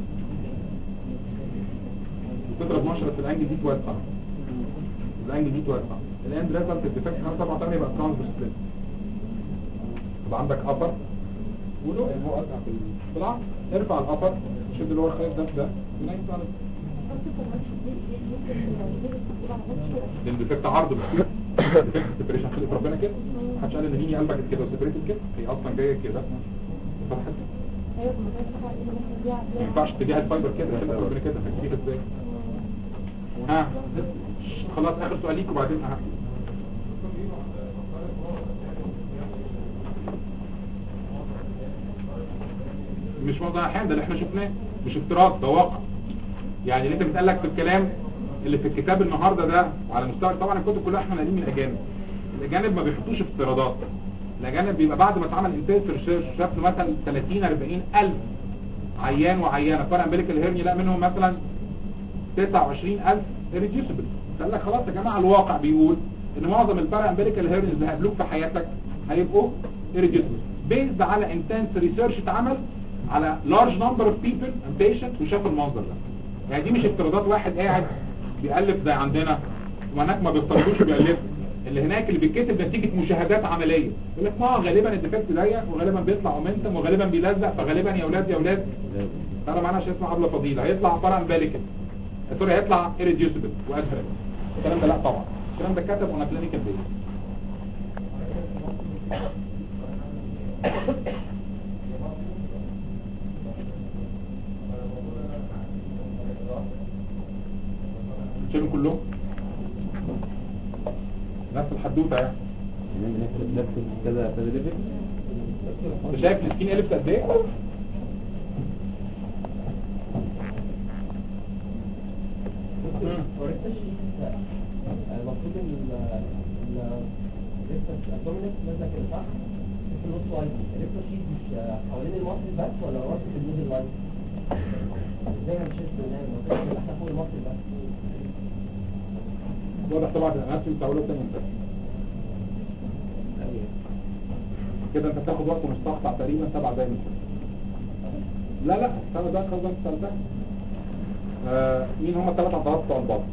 وتضرب مشرط الانجل دي توسع الانجل دي توسع الاند ريزلت الديفكت 5 7 8 يبقى ترانسفير سبليت يبقى عندك ابر ولو بالعكس ارفع الابر شد اللي هو الخيط ده ده ونايم على لان الديفكت عرض بس الديفكت سيبريشن خلق ربنا كده محدش قال ان ليني قلبك كده وسيبريتد كده هي اصلا جايه كده فتحت ما ينفعش تديها الفايبر كده خلق ربنا كده هتديها ازاي ها خلاص اخر سؤال ليك وبعدين ها مش موضوع الحين ده اللي احنا شفناه مش افتراض ده واقع يعني اللي انت بتقال لك في الكلام اللي في الكتاب النهارده ده وعلى مستوى طبعا الكتب كلها احنا ناقلين من الاجانب الاجانب ما بيحطوش افتراضات الاجانب بيبقى بعد ما اتعمل انتاج ريسيرش شاف مثلا 30 40 الف عيان وعيانه فرق امبليكال هيرني لا منهم مثلا 29000 irreducible قال لك خلاص يا جماعه الواقع بيقول ان معظم البارا امبيريكال هيرنز اللي هيقابلوك في حياتك هيبقوا irreducible based على intense research اتعمل على large number of people and patients وشافوا المنظر ده يعني دي مش افتراضات واحد قاعد بيألف زي عندنا وهناك ما بيفترضوش وبيألف اللي هناك اللي بيتكتب نتيجة مشاهدات عملية يقول لك ما هو غالبا الديفكت ضيق وغالبا بيطلع اومنتم وغالبا بيلزق فغالبا يا اولاد يا اولاد تعالى معانا عشان اسمه عبله فضيلة هيطلع بارا امبيريكال سوري هيطلع irreducible وادهرنت الكلام ده لا طبعا الكلام ده اتكتب اون كلينيكال بيز شيلهم كلهم نفس الحدوته يعني نفس نفس كذا كذا ليفل انت شايف السكين اليبس قد ايه هو لسه الشيء المفروض ان ال لسه الابدومينس نازله كده صح؟ في النص وايد لسه الشيء مش حوالين المصل بس ولا راسه في الميدل لاين؟ ازاي هنشيل نعمل المفروض احنا فوق المصل بس واضح طبعا الاناتومي بتاع اولى ثانيه كده انت بتاخد وقت مستقطع تقريبا سبع دقايق من كده. لا لا سبع دقايق خلاص انت سألتها آه مين هم الثلاث عضلات بتوع البطن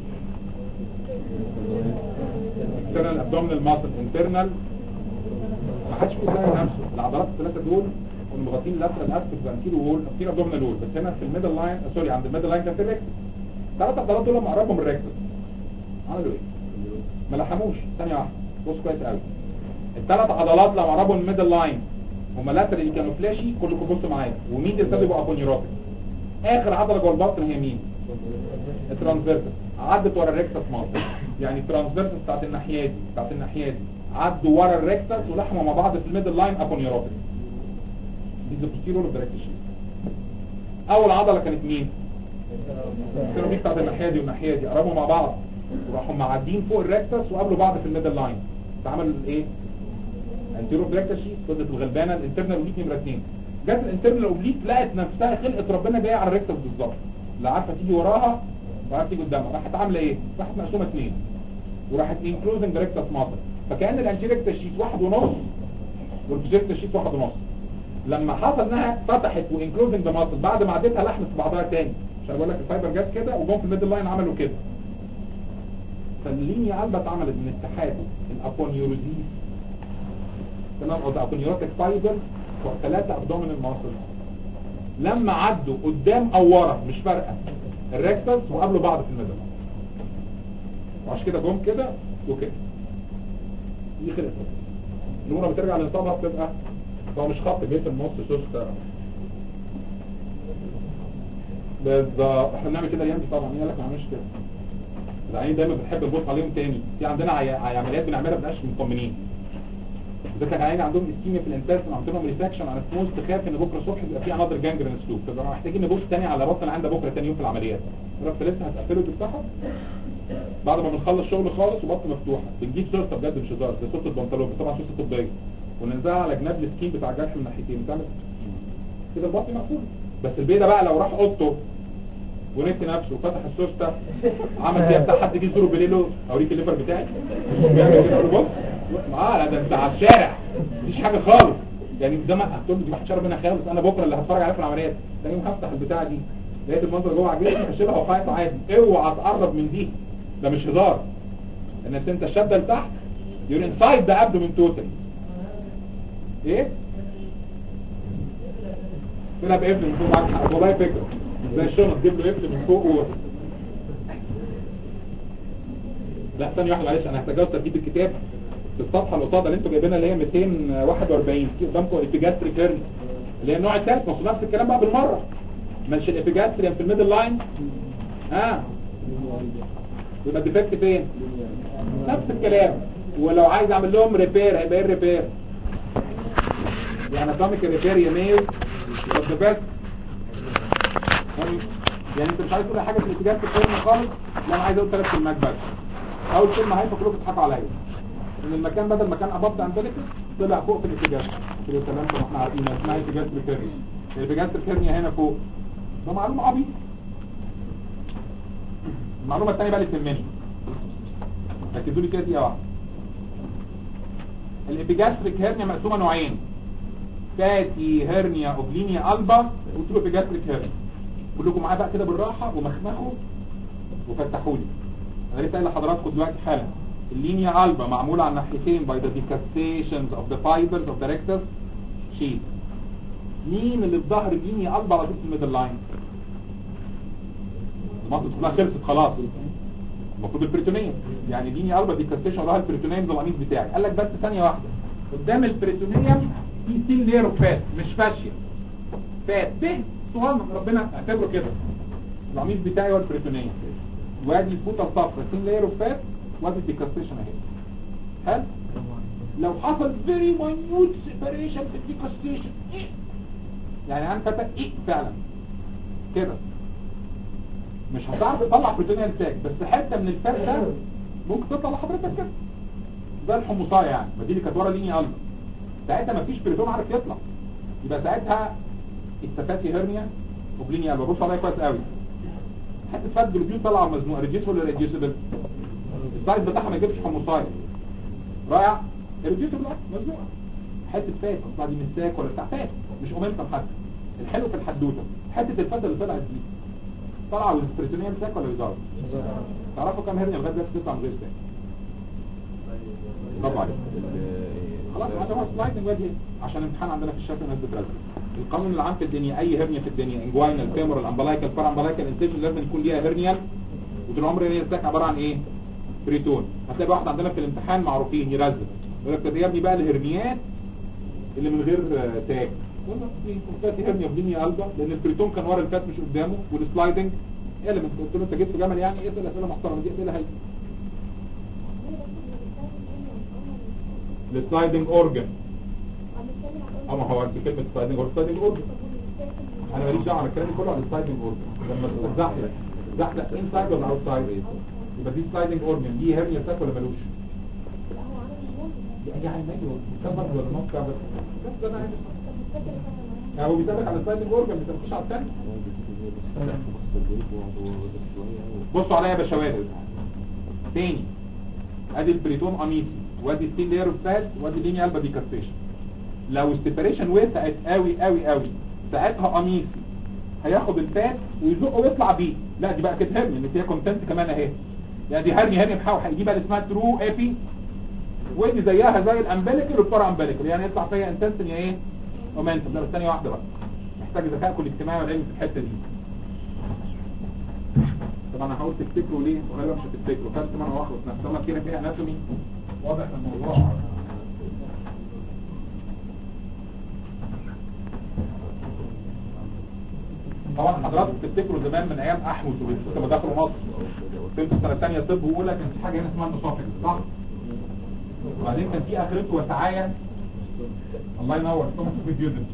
internal abdominal muscle internal ما حدش فيه زي نفسه العضلات الثلاثه دول كانوا مغطين اللاترال اسبكت وانتيرو وول انتيرو abdominal وول بس هنا في الميدل لاين سوري عند الميدل لاين كان في الريكتس الثلاث عضلات دول لما قربوا من الريكتس عملوا ايه؟ ما لحموش ثانيه واحده بص كويس قوي الثلاث عضلات لما قربوا من الميدل لاين هما لاترالي كانوا فلاشي كلكم بصوا معايا ومين ابتدوا يبقوا ابونيوروتيك اخر عضله جوه البطن هي مين؟ الترانسفيرسس عدت ورا الريكتس ماسل يعني الترانسفيرسس بتاعت الناحيه دي بتاعت الناحيه دي عدوا ورا الريكتس ولحموا مع بعض في الميدل لاين ابونيوروتيك دي البوستيرور اوف اول عضله كانت مين؟ السيرو دي بتاعت الناحيه دي والناحيه دي قربوا مع بعض وراحوا معديين فوق الريكتس وقابلوا بعض في الميدل لاين اتعمل ايه؟ انتيرو بريكتا شيت فضلت الغلبانه الانترنال اوبليك نمره 2 جت الانترنال اوبليك لقت نفسها خلقه ربنا جايه على الريكتس بالظبط لا عارفه تيجي وراها ولا عارفه تيجي قدامها راحت عامله ايه؟ راحت مقسومه اثنين وراحت انكلوزنج ريكتس ماسل فكان الانتيريكتا شيت واحد ونص والبوزيركتا شيت واحد ونص لما حصل انها فتحت وانكلوزنج ذا ماسل بعد ما عدتها لحمت في بعضها تاني عشان بقول لك الفايبر جت كده وجم في الميدل لاين عملوا كده فاللينيا قلبة اتعملت من اتحاد الابونيوروزيس تمام او الابونيوروتيك فايبر ثلاثة ابدومينال ماسل لما عدوا قدام او ورا مش فارقه الريكتس وقابلوا بعض في الميدل وعشان كده جم كده وكده دي خلقت النمره بترجع لنصابها بتبقى هو مش خط بيت النص سوسته بالظبط احنا بنعمل كده ايام دي طبعا مين قال لك ما نعملش كده العيانين دايما بنحب نبص عليهم تاني في عندنا عي- عي- عمليات بنعملها بنبقاش مطمنين اذا كان عيان عندهم اسكيميا في الانتستين وعملت لهم ريسكشن على سموز تخاف ان بكره الصبح يبقى في انذر جانجرين سلوك فبقى محتاجين نبص تاني على بطن العيان ده بكره تاني يوم في العمليات رحت لسه هتقفله وتفتحه بعد ما بنخلص شغل خالص وبطن مفتوحه بنجيب سلطه بجد مش هزار زي سلطه البنطلون بس طبعا سلطه طبيه وننزلها على جناب السكين بتاع الجرح من ناحيتين بتعمل كده البطن مقفول بس البيضه بقى لو راح اوضته ونسي نفسه وفتح السوسته عمل فيها بتاع حد جه يزوره بالليل اوريك الليفر بتاعي بيعمل كده بص اه لا ده انت على الشارع مفيش حاجه خالص يعني ده ما هتقول لي دي واحد شرب منها خالص انا بكره اللي هتفرج عليها في العمليات تاني يوم هفتح البتاعه دي لقيت المنظر جوه عجيب هشيلها وخايف عادي اوعى تقرب من دي ده مش هزار ان انت الشده لتحت يور انسايد ذا ابدومين توتال ايه تلعب قفل من فوق معاك حق. والله فكره زي الشنط تجيب له قفل من فوق و... لا ثانية واحدة معلش انا هتجاوز ترتيب الكتاب في الصفحة اللي قصادها اللي انتوا جايبينها اللي هي 241 في قدامكم ابيجاستريك هيرن اللي هي النوع الثالث ما نفس الكلام بقى بالمرة مش الابيجاستريم في الميدل لاين ها يبقى الديفكت فين نفس الكلام ولو عايز اعمل لهم ريبير هيبقى ايه الريبير يعني اتوميك ريبير يا ميل يبقى بس يعني يعني انت مش عايز تقول حاجه في الاتجاه الثاني خالص لا انا عايز اقول ثلاث كلمات بس اول كلمه هيفا كلكم بتضحكوا عليا ان المكان بدل ما كان ابط امبليكس طلع فوق في الاتجاه كده تمام طب احنا عارفين اسمها اتجاه الكيرنيا الاتجاه الكيرنيا هنا فوق ده معلومه عبيط المعلومه الثانيه بقى اللي تهمني ركزوا لي كده دقيقه واحده الابيجاستريك هيرنيا مقسومه نوعين فاتي هيرنيا اوبلينيا البا وترو ابيجاستريك هيرنيا كلكم معايا بقى كده بالراحه ومخمخوا وفتحوا لي انا لسه قايل لحضراتكم دلوقتي حالا اللينيا البا معموله على الناحيتين by the decussations of the fibers of the rectus sheath مين اللي في ظهر اللينيا البا على طول في الميدل لاين المصر كلها خلصت خلاص المفروض البريتونيوم يعني لينيا البا ديكستيشن وراها البريتونيوم ده القميص بتاعي قال لك بس ثانيه واحده قدام البريتونيوم في سين لير اوف فات مش فاشيه فات ده صغير ربنا اعتبره كده القميص بتاعي هو البريتونيوم وادي الفوطه الصفراء سين لير اوف فات وادي الديكستيشن اهي حلو لو حصل فيري ماينوت سيبريشن في الديكستيشن إيه؟ يعني عن فتح ايه فعلا كده مش هتعرف تطلع بروتينيال ساك بس حته من الفات ده ممكن تطلع لحضرتك كده ده الحمصايه يعني ما دي اللي كانت ورا لينيا قلب ساعتها مفيش بريتون عارف يطلع يبقى ساعتها التفاتي هرنيا وبلينيا قلب بص عليها كويس قوي حته فات جلوبيول طالعه مزنوقه ريديوس ولا ريديوسبل السايز بتاعها ما يجيبش حمصايه رائع ريديوسبل مزنوقه حته فات تطلع دي من ساك ولا بتاع فات مش اومنتم حتى الحلو في الحدوته حته الفات اللي طلعت دي طلع والسبريتونيوم ساك ولا ويزارد تعرفوا كام هرنيا لغايه دلوقتي تطلع من غير ساك برافو عليك خلاص هذا هو سلايدنج وجهي عشان الامتحان عندنا في الشفا الناس بترزق القانون العام في الدنيا اي هرنيا في الدنيا انجواينال فيمورال امبلايكال بارامبلايكال انسيشن لازم يكون ليها هرنيا وطول عمر هي الساك عباره عن ايه بريتون هتلاقي واحد عندنا في الامتحان معروفين يرزق يقول لك طب يا ابني بقى الهرنيات اللي من غير آه، تاج والله في فاتي هرنيا في دنيا قلبه لان البريتون كان ورا الفات مش قدامه والسلايدنج ايه اللي قلت له انت جبت جمل يعني ايه اسئله محترمه دي اسئله هي السلايدنج اورجن اما هو في كلمه سلايدنج اور سلايدنج اورجن انا ماليش دعوه الكلام كله على السلايدنج اورجن لما تزحلق تزحلق انسايد ولا اوتسايد يبقى دي سلايدنج اورجن دي هرنيا ساك ولا ملوش يعني ما يجي كفر ولا نص كفر بس ده انا عارف يعني هو بيتابع على السلايدنج اورجن ما بيتابعش على الثاني بصوا عليا يا باشوات تاني ادي البريتون قميصي وادي السين لير اوف فات وادي لينيا البا ديكاستيشن لو السيبريشن وسعت قوي قوي قوي ساعتها قميصي هياخد الفات ويزقه ويطلع بيه لا دي بقى كده هرني ان فيها كونتنت كمان اهي يعني دي هرني هرني محاول دي بقى اللي اسمها ترو ابي ودي زيها زي الامبليكال والبارا امبليكال يعني يطلع فيها انتنسن يا ايه مومنتم ده بس ثانيه واحده بقى محتاج ذكائكم الاجتماعي والعلمي في الحته دي طبعا انا هقول تفتكروا ليه وغالبا مش هتفتكروا خدت مره واخلص نفس الله كده فيها اناتومي واضح الموضوع طبعا حضراتكم تفتكروا زمان من ايام احمد وبنت لما دخلوا مصر كنت سنه ثانيه طب واولى كان في حاجه هنا اسمها النصافح صح وبعدين كان في اخرته وسعايا الله ينور ستومك في ديودن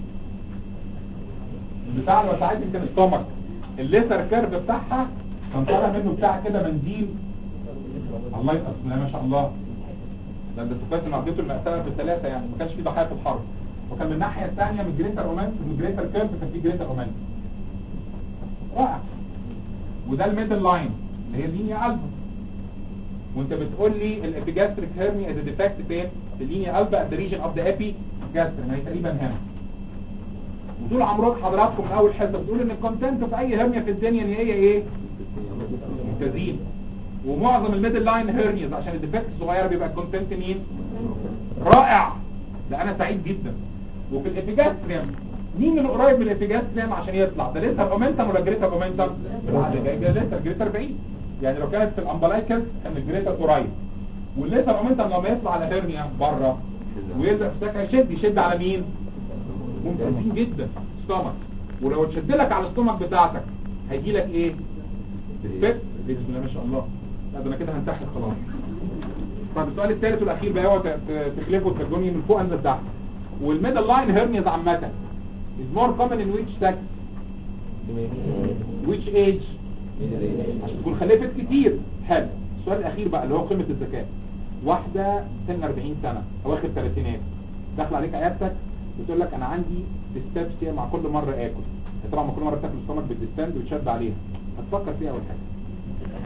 بتاع الوسعايا دي كان ستومك الليتر كيرف بتاعها كان طالع منه بتاع كده منديل الله يبقى بسم الله ما شاء الله ده ده كويس ان عديته المأساة بالثلاثة يعني ما كانش في ضحايا في الحرب وكان من الناحية الثانية من جريتر رومانس من جريتر كيرف كان في جريتر رومانس رائع وده الميدل لاين اللي هي اللينيا البا وانت بتقول لي الابيجاستريك هيرني از ديفكت فين اللينيا البا ذا ريجن اوف ذا ابي جاستر ما هي تقريبا هنا وطول عمرك حضراتكم من اول حصه بتقول ان الكونتنت في اي هرنيا في الدنيا ان هي ايه ممتازين ومعظم الميدل لاين هيرنيز عشان الديفكت الصغيره بيبقى الكونتنت مين رائع ده انا سعيد جدا وفي الابيجاستريم مين اللي قريب من الابيجاستريم عشان يطلع ده لسه اومنتم ولا جريتر اومنتم لسه جريتر بعيد يعني لو كانت في الامبلايكس كان الجريتر قريب والليتر اومنتم لما يطلع على هيرنيا بره ويلزق في سكه يشد يشد على مين ممتازين جدا ستومك ولو تشد لك على الستومك بتاعتك هيجي لك ايه ديفكت بسم الله ما شاء الله لا ده انا كده هنتحر خلاص طب السؤال الثالث والاخير بقى هو ت- ت- تخلفه الترجمي من فوق انزل تحت والميدل لاين هيرنيز عامه is more common in which sex which age عشان تكون خلفت كتير حلو السؤال الاخير بقى اللي هو قيمه الذكاء واحده سن 40 سنه اواخر الثلاثينات داخله عليك عيادتك بتقول لك انا عندي ديستابسيا مع كل مره اكل طبعا ما كل مره بتاكل السمك بالديستاند وتشد عليها هتفكر فيها اول حاجه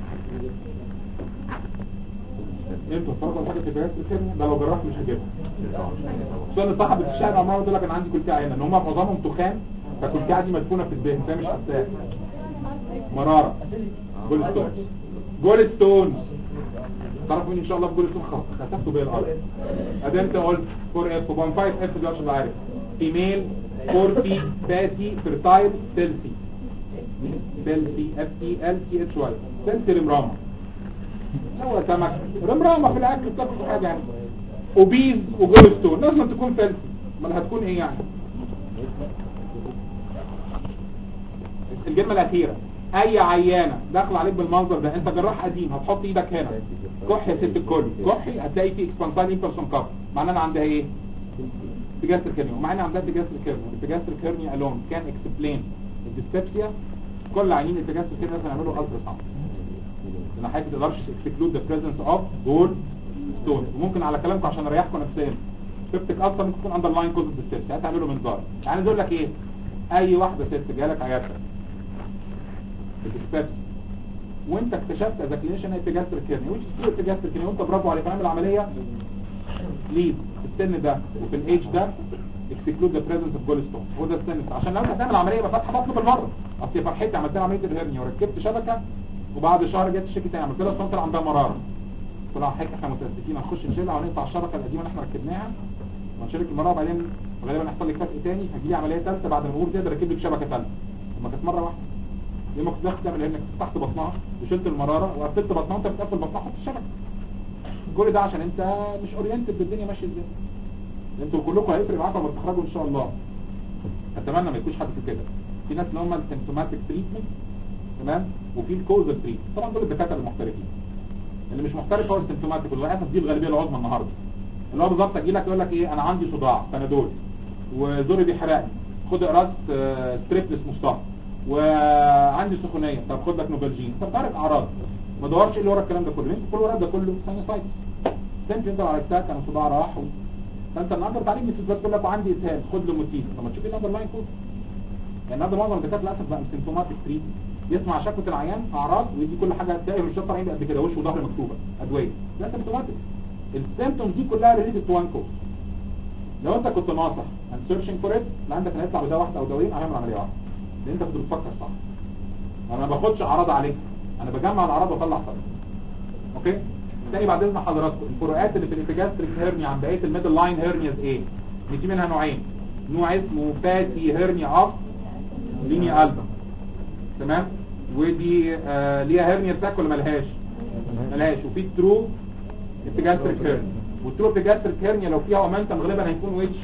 انتوا اتفرجوا على حاجه في بيات الكيرنيا ده لو جراح مش هجيبها سؤال صاحب الشارع عمال يقول لك انا عندي كلكعه هنا ان هم معظمهم تخان فالكلكعه دي مدفونه في الذهن فهي مش حساس مراره جول ستونز جول ستونز تعرفوا مين ان شاء الله في جول ستون خسفته بيا الارض ادي انت قلت 4 اف 1 5 اف دي عشان عارف فيميل 40 فاتي فيرتايل سيلسي سيلسي اف تي ال تي اتش واي سيلسي رمرامه هو سمك رمرامه في الاكل بتاكل حاجه يعني اوبيز وجول ستون لازم تكون فيلسي امال هتكون ايه يعني الكلمه الاخيره اي عيانه داخله عليك بالمنظر ده انت جراح قديم هتحط ايدك هنا كح يا ست الكل كحي هتلاقي فيه اكسبانساين امبرسون كف معناه ان عندها ايه تجاستر كيرنيا ومع ان عندها تجاستر كيرنيا التجاستر كيرنيا الون كان اكسبلين الديسبسيا كل عيانين التجاستر كيرنيا لازم يعملوا الترا ساوند لان حضرتك ما تقدرش اكسكلود ذا بريزنس اوف جول ستون وممكن على كلامكم عشان اريحكم نفسيا سبتك اصلا ممكن تكون اندر لاين كوز ديسبسيا هتعملوا منظار يعني عايز اقول لك ايه اي واحده ست جالك عيادتك بتستفسر وانت اكتشفت از كلينيشن هي تجاستر كيرني وش تقول تجاستر كيرني وانت برافو عليك عامل عمليه ليد في السن ده وفي الايج ده اكسكلود ذا بريزنس اوف جول ستون هو ده السن عشان لو انت هتعمل عمليه يبقى فاتحه بطن بالمره اصل فرحتي عملت لها عمليه الهرنيا وركبت شبكه وبعد شهر جت الشركه تاني عملت لها سنتر عندها مراره طلع حضرتك احنا متاسفين هنخش نشيلها ونقطع الشبكه القديمه اللي احنا ركبناها ونشارك المراره وبعدين غالبا هيحصل لك فتق تاني هتجي لي عمليه ثالثه بعد ما نقول تقدر اركب لك شبكه ثالثه لما كانت مره واحده لما كنت داخل تعمل انك فتحت بطنها وشلت المراره وقفلت بطنها وانت بتقفل بطنها حط الشبكه كل ده عشان انت مش اورينتد بالدنيا ماشيه ازاي انتوا كلكم هيفرق معاكم لما تخرجوا ان شاء الله اتمنى ما يكونش حد في كده في ناس اللي هم السيمتوماتيك تريتمنت تمام وفي الكوزال تريتمنت طبعا دول الدكاتره المحترفين اللي مش محترف هو السيمتوماتيك وللاسف دي الغالبيه العظمى النهارده اللي هو بالظبط اجي لك يقول لك ايه انا عندي صداع بنادول وزوري بيحرقني خد اقراص آه، ستريبلس مصطفى وعندي سخونيه طب خد لك نوفالجين طب تعرف اعراض ما دورش ايه اللي ورا الكلام ده كله انت كل ورا ده كله ساينوسايتس سنت انت على الساك انا صداع راح و... فانت النهارده بتعالج بتثبت تقول لك وعندي اسهال خد له موتيف طب ما تشوف ايه الاندر لاين كود يعني النهارده معظم الدكاتره للاسف بقى سيمتوماتيك تريت يسمع شكوى العيان اعراض ويدي كل حاجه تلاقي مش شرط عين قد كده وش وظهر مكتوبه ادويه ده سيمتوماتيك السيمتوم دي كلها ريليتد تو وان كوز لو انت كنت ناصح and searching for it لا عندك هيطلع بدواء واحده او دوايين هيعمل عمليه واحده لان انت كنت بتفكر صح انا ما باخدش اعراض عليك انا بجمع الاعراض واطلع فرق اوكي تاني بعد اذن حضراتكم الفروقات اللي في الانفجاستريك هيرنيا عن بقيه الميدل لاين هيرنياز ايه ان في منها نوعين نوع اسمه فاتي هيرنيا اوف لينيا البا تمام ودي آه ليها هيرنيا بتاعك ولا ملهاش ملهاش وفي ترو انفجاستريك هيرنيا والترو انفجاستريك هيرنيا لو فيها اومنتم غالبا هيكون ويتش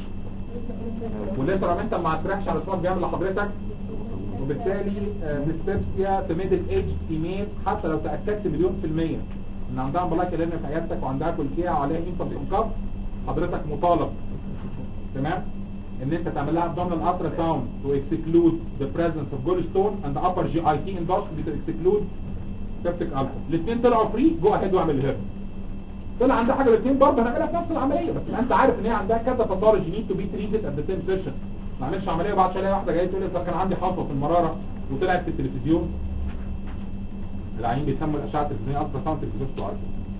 والليتر اومنتم ما هتريحش على الصوت بيعمل لحضرتك وبالتالي ديسبيبسيا في ميدل ايج فيميل حتى لو تاكدت مليون في الميه ان عندها امبلاك لان في عيادتك وعندها كلكيه وعليها انفلس كاب حضرتك مطالب تمام ان انت تعمل لها abdominal ultrasound to exclude the presence of gallstone and the upper GIT endoscopy to exclude septic ulcer الاثنين طلعوا فري جو اهيد واعمل الهرب طلع عندها حاجه الاثنين برضه هنعملها في نفس العمليه بس انت عارف ان هي عندها كذا باثولوجي نيد تو بي تريتد ات ذا سيم سيشن ما عملش عمليه وبعد شويه واحده جايه تقول لي كان عندي حصوه في المراره وطلعت في التلفزيون العيين بيسموا الاشعه التلفزيونيه الترا ساوند تلفزيون بتوع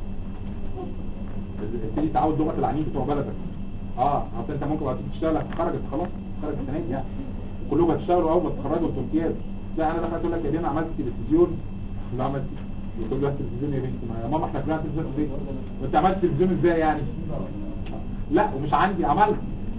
تبتدي تعود لغه العيانين بتوع بلدك اه اصل انت ممكن بعد كده تشتغل اتخرجت خلاص خرجت السنه دي يعني كلكم هتشتغلوا اول ما تتخرجوا انتوا امتياز لا انا دخلت اقول لك يا بيه عملت تلفزيون لا عملت تقول له التلفزيون يا بنتي ما يا ماما احنا كلنا تلفزيون في البيت وانت عملت تلفزيون ازاي يعني لا ومش عندي عملت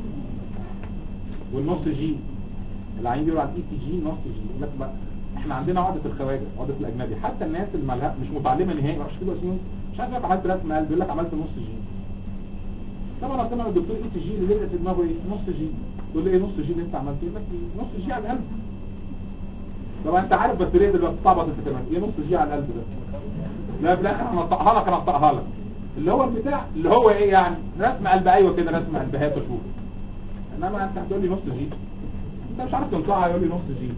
والنص جي العين بيقول على الاي سي جي نص جي يقول لك بقى احنا عندنا عقده الخواجه عقده الاجنبي حتى الناس اللي مالها مش متعلمه نهائي مش كده اسمه مش عارف يقول عملت رسم قلب يقول لك عملت نص جي طبعا اصل انا الدكتور اي سي جي اللي لقى في دماغه ايه نص جي يقول لي ايه نص جي اللي انت عملته يقول لك نص جي على القلب طبعا انت عارف بس ليه دلوقتي صعبه انت كمان ايه نص جي على القلب ده لا بالاخر انا اطقها لك انا اطقها لك اللي هو البتاع اللي هو ايه يعني رسم قلب ايوه كده رسم قلب هات وشوف انما انت هتقول لي نص جي انت مش عارف تنطقها يقول لي نص جي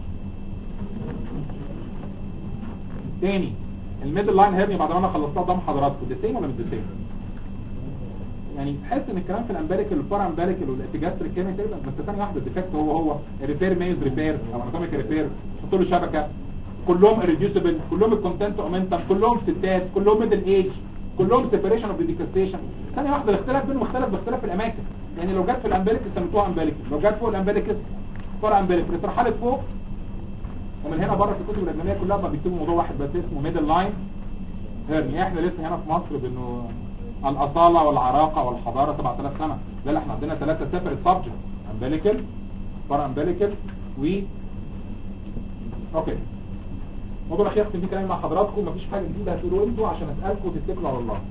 تاني الميدل لاين هيرني بعد ما انا خلصتها قدام حضراتكم ده سيم ولا مش ده سيم يعني تحس ان الكلام في الامباريكال والبارا امباريكال والاتجاستريك كان تقريبا بس ثانيه واحده الديفكت هو هو ريبير ميز ريبير او اناتوميك ريبير تحط له شبكه كلهم irreducible كلهم الكونتنت اومنتم كلهم ستات كلهم ميدل ايج كلهم سيبريشن اوف ديكاستيشن ثانيه واحده الاختلاف بينهم اختلف باختلاف الاماكن يعني لو جت في الامبليكس سميتوها امبليكس لو جت فوق الامبليكس فرع امبليكس اترحلت فوق ومن هنا بره في الكتب الاجنبيه كلها ما بيكتبوا موضوع واحد بس اسمه ميدل لاين هيرني احنا لسه هنا في مصر بانه الاصاله والعراقه والحضاره 7000 سنه لا لا احنا عندنا ثلاثه سيبريت سبجكت امبليكال فرع امبليكال و اوكي الموضوع الاخير اختم فيه كلامي مع حضراتكم مفيش حاجه جديده هتقولوا انتوا عشان اسالكم وتتكلوا على الله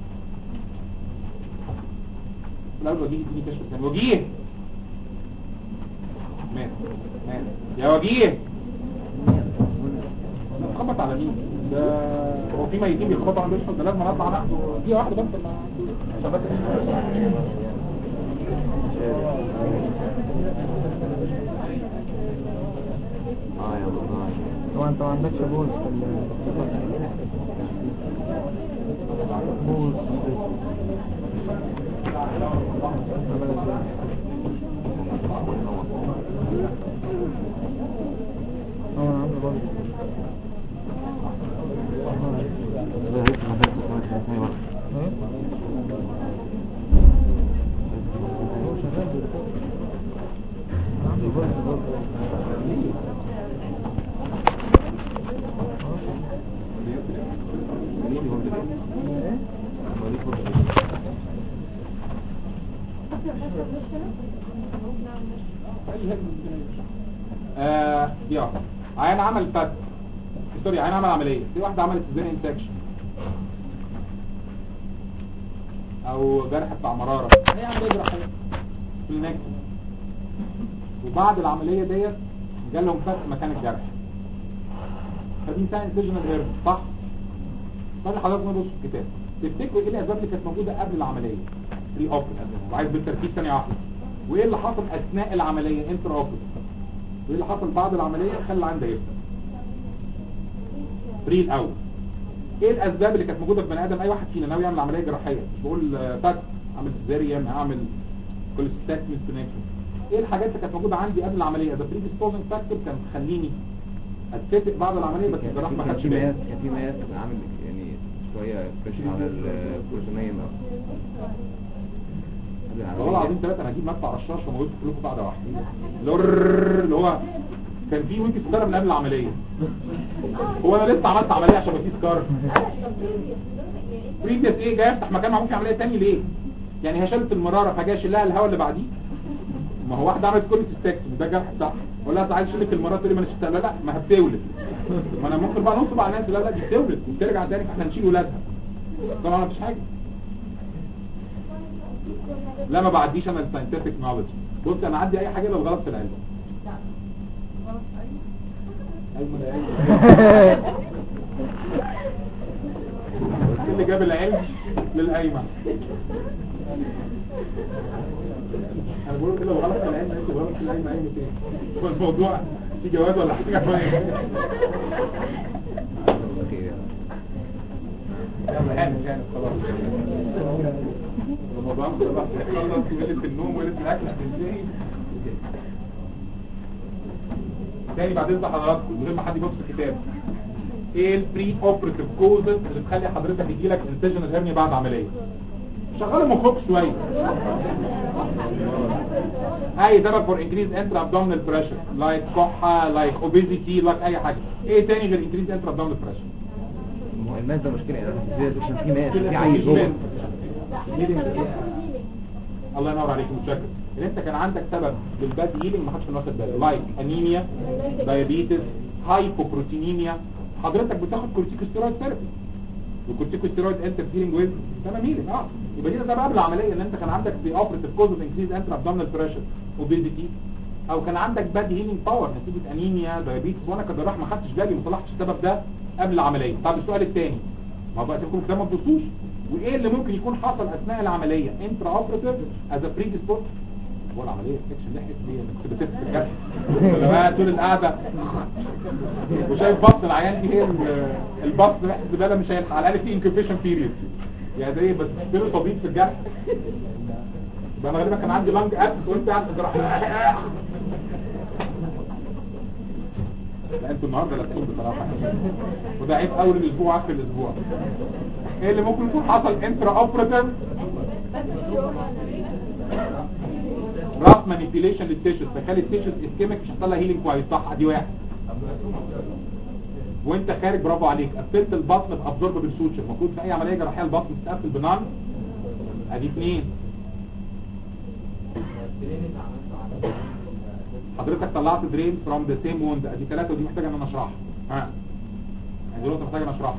الاول وجيه يديني كشف ثاني وجيه مات مات يا وجيه نخبط على مين ده هو في ميتين بيخبطوا على الوش ده لازم نطلع ناخده دي واحده بس ما- عشان بس اه يا الله هو انت ما عندكش بوز في ال بوز اه انا عندي بوز هو شغال بالفوق. عندي بوز برضه. آه يلا عيان عمل فت سوري عيان عمل عمليه في واحده عملت سيزيريان سكشن او جرح بتاع مراره هي عمليه جراحيه في النكس وبعد العمليه ديت جالهم فتح مكان الجرح فدي انتهى انسجنال ايرور صح طب حضرتك نبص في الكتاب تفتكروا ايه الاسباب اللي كانت موجوده قبل العمليه بري اوبريت وعايز بالتركيز ثانيه واحده وايه اللي حصل اثناء العمليه انتر اوبريت وايه اللي حصل بعد العمليه خلى عنده يفتح بري الاول ايه الاسباب اللي كانت موجوده في بني ادم اي واحد فينا ناوي يعمل عمليه جراحيه مش بقول آه، فك اعمل سيزاريان هعمل كوليستاتمس ايه الحاجات اللي كانت موجوده عندي قبل العمليه ده بري ديسبوزنج فاكتور كان مخليني اتفتق بعد العمليه بس الجراح ما كان خدش في باله ميات كان في ميات عامل يعني شوية بريشر على البروتينين والله العظيم ثلاثة انا هجيب مدفع رشاش وموتكم كلكم قاعدة واحدة اللي هو الرررر اللي هو كان في وينك سكار من قبل العملية هو انا لسه عملت عملية عشان ما في سكار بريفيس ايه جاي افتح مكان معمول فيه عملية تاني ليه يعني هشلت المرارة فجاي اشيلها الهواء اللي بعديه ما هو واحدة عملت كل ستاكس ده جرح بتاعها اقول لها عايز اشيلك المرارة تقول لي ما انا شلتها لا لا ما هتولد ما انا ممكن بقى ننصب على الناس لا لا دي بتولد وبترجع تاني فاحنا نشيل ولادها طبعا ما فيش حاجة لا ما بعديش انا الساينتفك نولج بص انا عندي اي حاجه لو غلط في العلم علم العلم اللي جاب العلم للايمن انا بقول كده لو غلط في العلم انت غلط في العلم ايمن ايه هو الموضوع في جواز ولا حاجه يلا هانت هانت خلاص رمضان خلاص خلص وليلة النوم وليلة الأكل هتنتهي تاني بعد اذن حضراتكم من غير ما حد يبص في الكتاب ايه البري اوبريتيف كوزز اللي تخلي حضرتك يجي لك انسجنال هيرني بعد عمليه شغال مخك شويه اي سبب فور انكريز انتر ابدومينال بريشر لايك كحه لايك اوبيزيتي لايك اي حاجه ايه تاني غير انكريز انتر ابدومينال بريشر الماس ده مشكلة يعني عشان في ماس في عيل جوه الله ينور عليك متشكر ان انت كان عندك سبب للباد هيلينج ما حدش كان واخد باله لايك انيميا دايابيتس هايبوبروتينيميا حضرتك بتاخد كورتيكوستيرويد ثيرابي والكورتيكوستيرويد انترفيرنج ويز تمام هيلينج اه يبقى دي ده بقى قبل العمليه ان انت كان عندك دي اوبريتيف كوز اوف انكريز انتر ابدومينال بريشر اوبيزيتي او كان عندك باد هيلينج باور نتيجه انيميا دايابيتس وانا كجراح ما خدتش بالي ما صلحتش السبب ده قبل العمليه طب السؤال الثاني ما بقى تكون كده ما تبصوش وايه اللي ممكن يكون حصل اثناء العمليه انترا اوبريتيف از ا بري ديسبوت هو العمليه سكشن لحقت ليه انا كنت بتفت الجرح ولا بقى طول القعده وشايف بطن العيان دي هي ال- البطن ريحه الزباله مش هيلحق على الاقل في انكوبيشن بيريد يعني ده ايه بس تشتري طبيب في الجرح يبقى انا غالبا كان عندي لانج ابس وانت قاعد في الجراحه لا انتوا النهارده لابسين بصراحه وده عيب اول الاسبوع اخر الاسبوع ايه اللي ممكن يكون حصل انترا اوبراتيف راس مانيبيوليشن للتيشوز فخلي التيشوز اسكيميك مش هيحصل لها هيلينج كويس صح ادي واحد وانت خارج برافو عليك قفلت البطن بابزورب بالسوتشر المفروض في اي عمليه جراحيه البطن تتقفل بنان ادي اثنين حضرتك طلعت درين فروم ذا سيم ووند ادي ثلاثه ودي محتاجه ان انا اشرحها ها ادي نقطه محتاجه ان اشرحها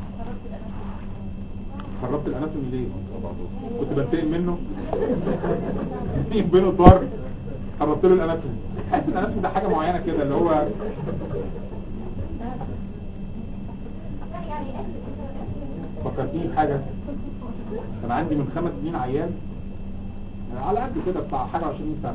خربت الاناتومي ليه كنت بنتقم منه في بينه طار خربت له الاناتومي حاسس الاناتومي ده حاجه معينه كده اللي هو فكرتني بحاجه كان عندي من خمس سنين عيال آه، على قد كده بتاع حاجه 20 سنه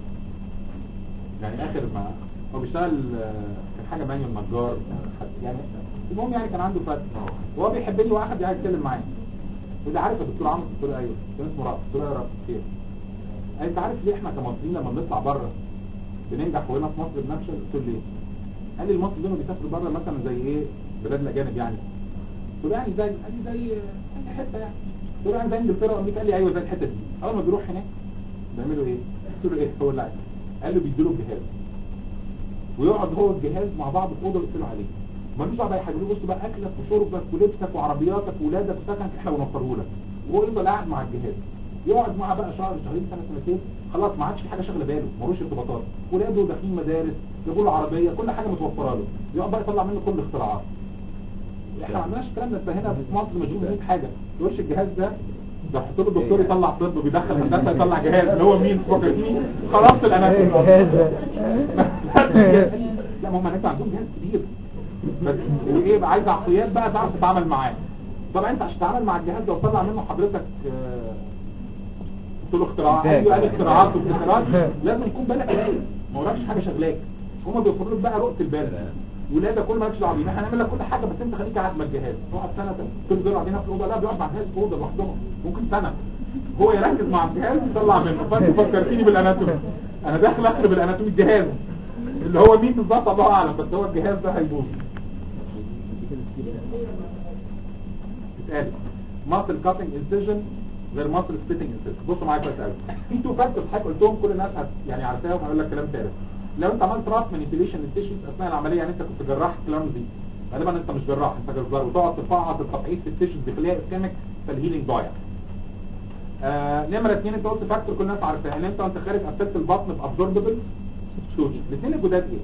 يعني اخر ما هو بيشتغل آه، كان حاجه مانيوال نجار آه، حد- يعني المهم يعني كان عنده فتح وهو بيحبني واحد قاعد يتكلم معايا يقول لي عارف يا دكتور عمرو قلت له ايوه كان اسمه رأس قلت له يا رأس خير قال انت عارف ليه احنا كمصريين لما بنطلع بره بننجح وهنا في مصر بنفشل قلت له ليه قال لي المصريين دول بيسافروا بره مثلا زي ايه بلاد الاجانب يعني قلت له يعني زي قال لي زي اي حته يعني قلت له يعني زي انجلترا وامريكا قال لي ايوه زي الحته دي اول ما بيروح هناك بيعملوا ايه قلت له ايه هو اللي عايز. قال له بيدوا له الجهاز ويقعد هو الجهاز مع بعض في اوضه يقفلوا عليه ملوش دعوه بقى يحلوا بص بقى اكلك وشربك ولبسك وعربياتك واولادك وسكنك احنا بنوفره لك وهو يفضل قاعد مع الجهاز يقعد معاه بقى شهر شهرين سنه سنتين خلاص ما عادش في حاجه شاغله باله ملوش ارتباطات ولاده داخلين مدارس جابوا له عربيه كل حاجه متوفره له يقعد بقى يطلع منه كل الاختراعات احنا ما عندناش الكلام ده هنا في مصر مشغول بمية حاجه يقولش الجهاز ده ده حط له دكتور يطلع طب وبيدخل هندسه يطلع جهاز اللي هو مين فكرتني خلاص الاناتومي لا ما هم هناك عندهم جهاز كبير بس وايه بقى عايز عقليات بقى تعرف تتعامل معاه طبعا انت عشان تتعامل مع الجهاز ده وتطلع منه حضرتك آه، قلت له اختراعات ايوه قال اختراعات واختراعات لازم يكون بالك رايق ما وراكش حاجه شغلاك هم بيوفروا لك بقى رؤيه البال ولادك كل مالكش دعوه بيه احنا هنعمل لك كل حاجه بس انت خليك قاعد مع الجهاز تقعد سنه تفضل قاعدين في الاوضه لا بيقعد مع الجهاز في اوضه لوحدهم ممكن سنه هو يركز مع الجهاز يطلع منه فانت فكرتني بالاناتومي انا داخل اخرب الاناتومي الجهاز اللي هو مين بالظبط الله اعلم بس هو الجهاز ده هيبوظ اتقال ماسل كاتنج انسيجن غير ماسل سبيتنج انسيجن بصوا معايا كويس قوي في تو فاكتورز حضرتك قلتهم كل الناس هت يعني عارفاهم هقول لك كلام ثالث لو انت عملت راس مانيبيوليشن للتيشوز اثناء العمليه يعني انت كنت جراح كلامزي غالبا انت مش جراح انت جزار وتقعد تفعص التفعيص في التيشوز بخليها اسكامك فالهيلينج ضايع آه نمرة اثنين انت قلت فاكتور كل الناس عارفاها ان انت وانت خارج قفلت البطن بابزورببل سوتش الاثنين الجداد ايه؟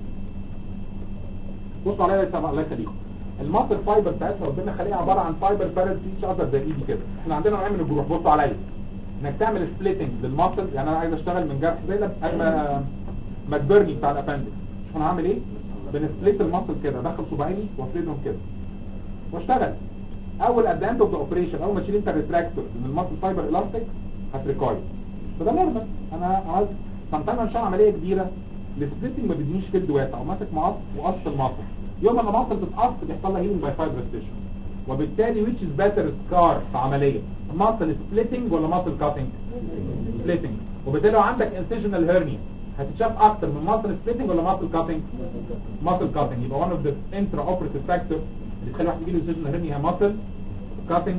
بصوا عليا يا سامع الله يخليكم الماسل فايبر بتاعتنا ربنا خليها عباره عن فايبر بارد في ايتش اذر زي ايدي كده احنا عندنا نوعين من الجروح بصوا عليا انك تعمل سبليتنج للماسل يعني انا عايز اشتغل من جرح زي ما ماكبرني بتاع الابندكس شوف انا هعمل ايه بنسبليت الماسل كده ادخل صباعيني وافردهم كده واشتغل اول ات اند اوف ذا اوبريشن اول ما تشيل انت الريتراكتور من الماسل فايبر الاستيك هتريكايل فده نورمال انا عملت سمتايم ان شاء عمليه كبيره السبليتنج ما بيدينيش فيلد واسع وماسك مقص وقص الماسل يوم ما الماسل تتقص بيحصل لها هيلينج باي فايبرس تيشو وبالتالي which is better scar في عمليه ماسل سبليتنج ولا ماسل كاتنج سبليتنج وبالتالي لو عندك incisional hernia هتتشاف اكتر من ماسل سبليتنج ولا ماسل كاتنج ماسل كاتنج يبقى one of the intraoperative factor اللي تخلي واحد يجيله incisional hernia هي ماسل كاتنج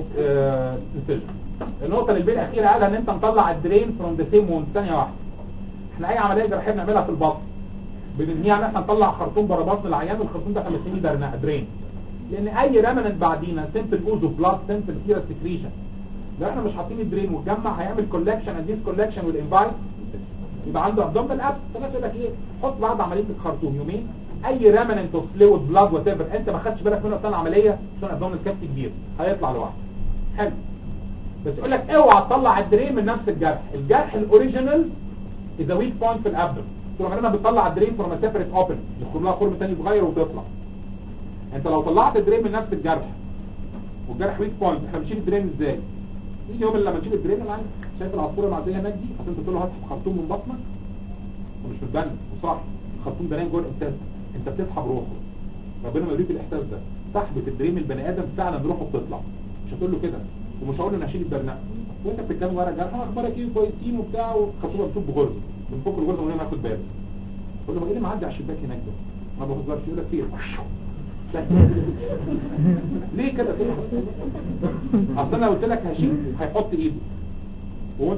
incision النقطة اللي البيت الأخيرة قالها إن أنت مطلع الدرين فروم ذا سيم وون ثانية واحدة. إحنا أي عملية جراحية بنعملها في البطن. بننهيها إن إحنا نطلع خرطوم بره بطن العيان والخرطوم ده احنا بنسميه درنا درين. لأن أي رمنت بعدينا سمبل اوز اوف بلاد سمبل سيرس سكريشن. لو إحنا مش حاطين الدرين وتجمع هيعمل كولكشن اند ديس كولكشن والانفايت يبقى عنده ابدومينال ابس فالناس يقول لك ايه حط بعد عمليه الخرطوم يومين اي ريمننت اوف فلويد بلاد وات ايفر انت ما خدتش بالك منه اثناء العمليه عشان ابدومينال كافي كبير هيطلع لوحده حلو بس يقول لك اوعى تطلع الدرين من نفس الجرح الجرح الاوريجينال اذا ويك بوينت في الابدوم تروح لما بتطلع الدرين فروم سيبريت اوبن يدخل لها خرم ثاني صغير وتطلع انت لو طلعت الدرين من نفس الجرح والجرح ويك بوينت احنا بنشيل الدرين ازاي يجي يوم اللي لما نشيل الدرين اللي عندك شايف العصفوره العاديه هناك دي عشان تقول له هات خرطوم من بطنك ومش متبني وصاحي الخرطوم ده نايم جوه الانسان انت بتسحب روحه ربنا ما يريد الاحساس ده سحبه الدريم البني ادم فعلا روحه بتطلع مش هتقول له كده ومش هقول له انا هشيل البرنامج وانت بتتكلم ورا الجرح اخبارك ايه كويسين وبتاع وخطوبه بتشوف بغرزه من فوق الغرزه وهنا ناخد بالك قول له ما ايه اللي معدي على الشباك هناك ده ما بهزرش يقول لك فين ليه كده كده اصل انا قلت لك هشيل هيحط ايده وانت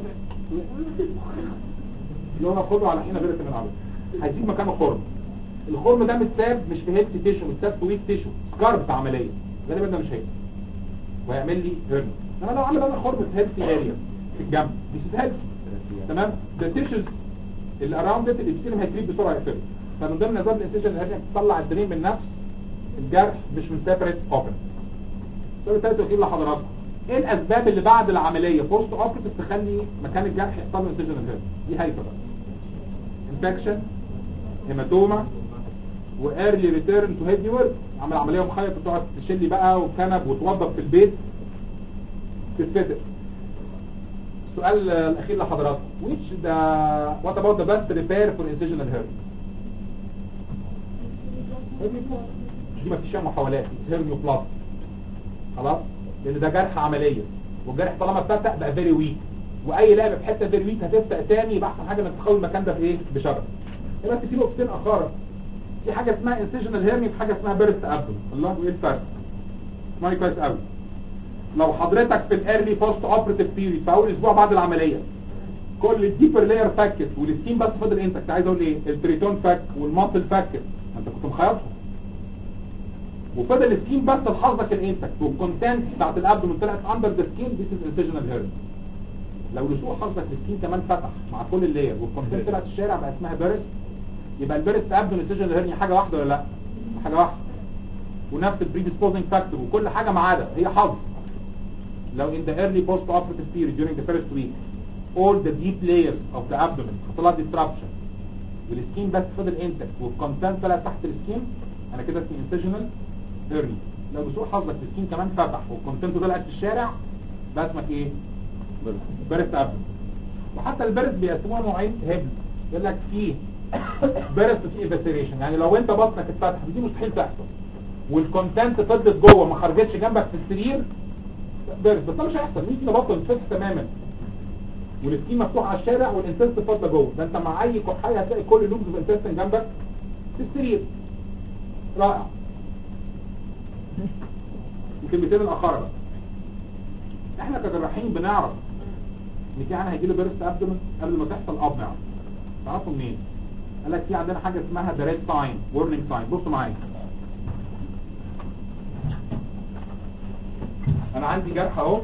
اللي هو كله على حين غير من العرض هيسيب مكانه خرم الخرم ده متساب مش في هيلثي تيشو متساب في ويك تيشو سكار بتاع عمليه غالبا ده مش هيك وهيعمل لي هرم انا لو عامل انا خرم في هيلثي اريا في الجنب دي is healthy تمام ده التيشوز اللي اراوند ات الابسيلم هيكريب بسرعه يقفل فمن ضمن اسباب الانسيجن اللي هي تطلع الدرين من نفس الجرح مش من سيبريت اوبن السؤال الثالث والاخير لحضراتكم ايه الاسباب اللي بعد العمليه بوست اوبريتيف تخلي مكان الجرح يحصل له انسيجن هيرم دي هايفه بقى انفكشن هيماتوما وايرلي ريتيرن تو هيفي ورك عمل عمليه ومخيط وتقعد تشيلي بقى وكنب وتوظف في البيت تتفتح السؤال الاخير لحضراتكم which the what about the best repair for incisional hernia دي ما فيش فيها محاولات هيرنيو بلاس خلاص لان ده جرح عمليه والجرح طالما اتفتح بقى فيري ويك واي لعبه في حته فيري ويك هتفتح تاني يبقى احسن حاجه انك تخلي المكان ده في ايه بشبكه بس في نقطتين اخرى في حاجه اسمها انسيجنال هيرني في حاجه اسمها بيرست ابدو الله وايه الفرق اسمعي كويس قوي لو حضرتك في الايرلي بوست اوبريتيف بيريد في اول اسبوع بعد العمليه كل الديبر لاير فكت والسكين بس فضل انتكت عايز اقول ايه البريتون فك والماسل فكت انت كنت مخيطهم وفضل السكين بس لحظك الانتكت والكونتنت بتاعت الابدومن طلعت اندر ذا سكين ذيس از انسيجنال هيرني لو لسوء حظك السكين كمان فتح مع كل اللاير والكونتنت طلعت الشارع بقى اسمها بيرست يبقى البيرست ابدو انسيجنال هيرني حاجه واحده ولا لا حاجه واحده ونفس البريديسبوزنج فاكتور وكل حاجه ما عدا هي حظ لو in the early post operative period during the first week all the deep layers of the abdomen حصل لها disruption والسكين بس فضل انتكت والكونتنت طلع تحت السكين انا كده اسمي انسيجنال هيرني لو بسوء حظك السكين كمان فتح والكونتنت طلعت في الشارع ده اسمك ايه بيرست ابدومن وحتى البيرست بيقسموها نوعين هبل يقول لك في بيرست وفي ايفاسيريشن يعني لو انت بطنك اتفتح دي مستحيل تحصل والكونتنت فضلت جوه ما خرجتش جنبك في السرير بيرست بس ده مش هيحصل مين كده بطن اتفتح تماما والسكين مفتوح على الشارع والانتست فاضله جوه ده انت مع اي كحايه هتلاقي كل لوبز في الانتستين جنبك في السرير رائع الكلمتين الاخرى بقى احنا كجراحين بنعرف ان في عيان هيجي له بيرست ابدومن قبل ما تحصل اب نعرف تعرفوا منين قال لك في عندنا حاجه اسمها ذا ريد ساين وورنينج ساين بصوا معايا انا عندي جرح اهو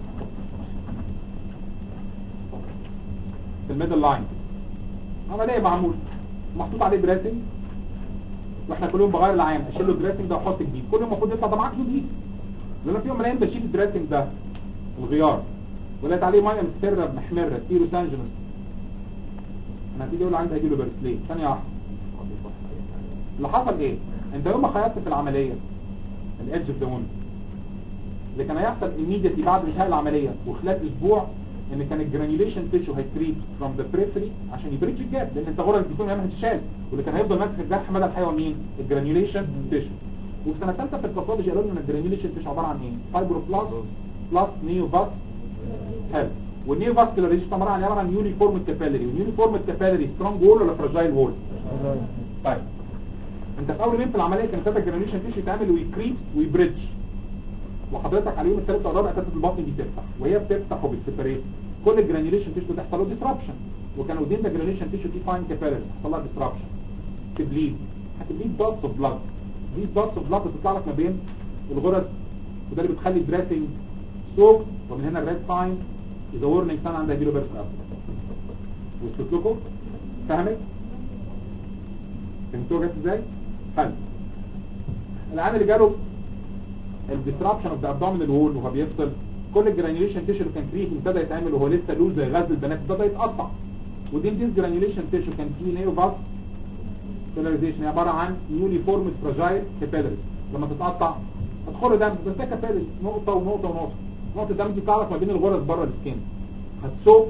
في الميدل لاين عمليه معمول محطوط عليه دريسنج واحنا كل يوم بغير العين اشيل له الدريسنج ده واحط جديد كل يوم المفروض يطلع ده معاك جديد لان في يوم من الايام بشيل الدريسنج ده الغيار ولقيت عليه ميه مصفره محمره كيلو سانجنس انا هتيجي اقول عندي هيجي له بيرس ليه ثانيه واحده اللي حصل ايه انت يوم ما خيطت في العمليه الادج اوف ذا وند اللي كان هيحصل immediately بعد انتهاء العمليه وخلال اسبوع ان كان الجرانيوليشن تيشو هيكريب فروم ذا بريفري عشان يبريتش الجاب لان انت غرز الجسم يعمل هتشال واللي كان هيفضل ماسك الجرح مدى الحياه مين الجرانيوليشن تيشو وفي سنه ثالثه في الباثولوجي قالوا لنا ان الجرانيوليشن تيشو عباره عن ايه فايبروبلاست بلس نيو باس حلو والنيو فاسكولار ريش عباره عن عباره عن يونيفورم كابيلري واليونيفورم كابيلري سترونج وول ولا فراجايل وول طيب انت في اول يوم في العمليه كان ابتدى الجرانيوليشن تيشو يتعمل ويكريب ويبريدج وحضرتك على اليوم الثالث والرابع ابتدت البطن دي تفتح وهي بتفتح وبتسيبريت كل الجرانيوليشن تيشو بتحصل له ديسربشن وكان ودين ده جرانيوليشن تيشو دي فاين كابيلري حصل لها ديسربشن تبليد هتبليد دوتس اوف بلاد دي دوتس اوف بلاد بتطلع لك ما بين الغرز وده اللي بتخلي الدريسنج سوق ومن هنا الريد ساين اذا ورنينج سان عندها جيلو بيرس اب وصلت لكم فهمت فهمتوها جت ازاي حلو العامل اللي جاله الديسربشن اوف ذا ابدومينال وول وهو بيفصل كل الجرانيوليشن تيشو اللي كان كريت ابتدى يتعمل وهو لسه لوز زي غاز البنات ابتدى يتقطع ودي دي جرانيوليشن تيشو كان فيه نيو فاس بولاريزيشن هي عباره عن نيولي فورمد فراجايل كابيلرز لما تتقطع هتدخل دم بس ده كابيلرز نقطه ونقطه ونقطه نقطه الدم دي تعرف ما بين الغرز بره السكين هتسوق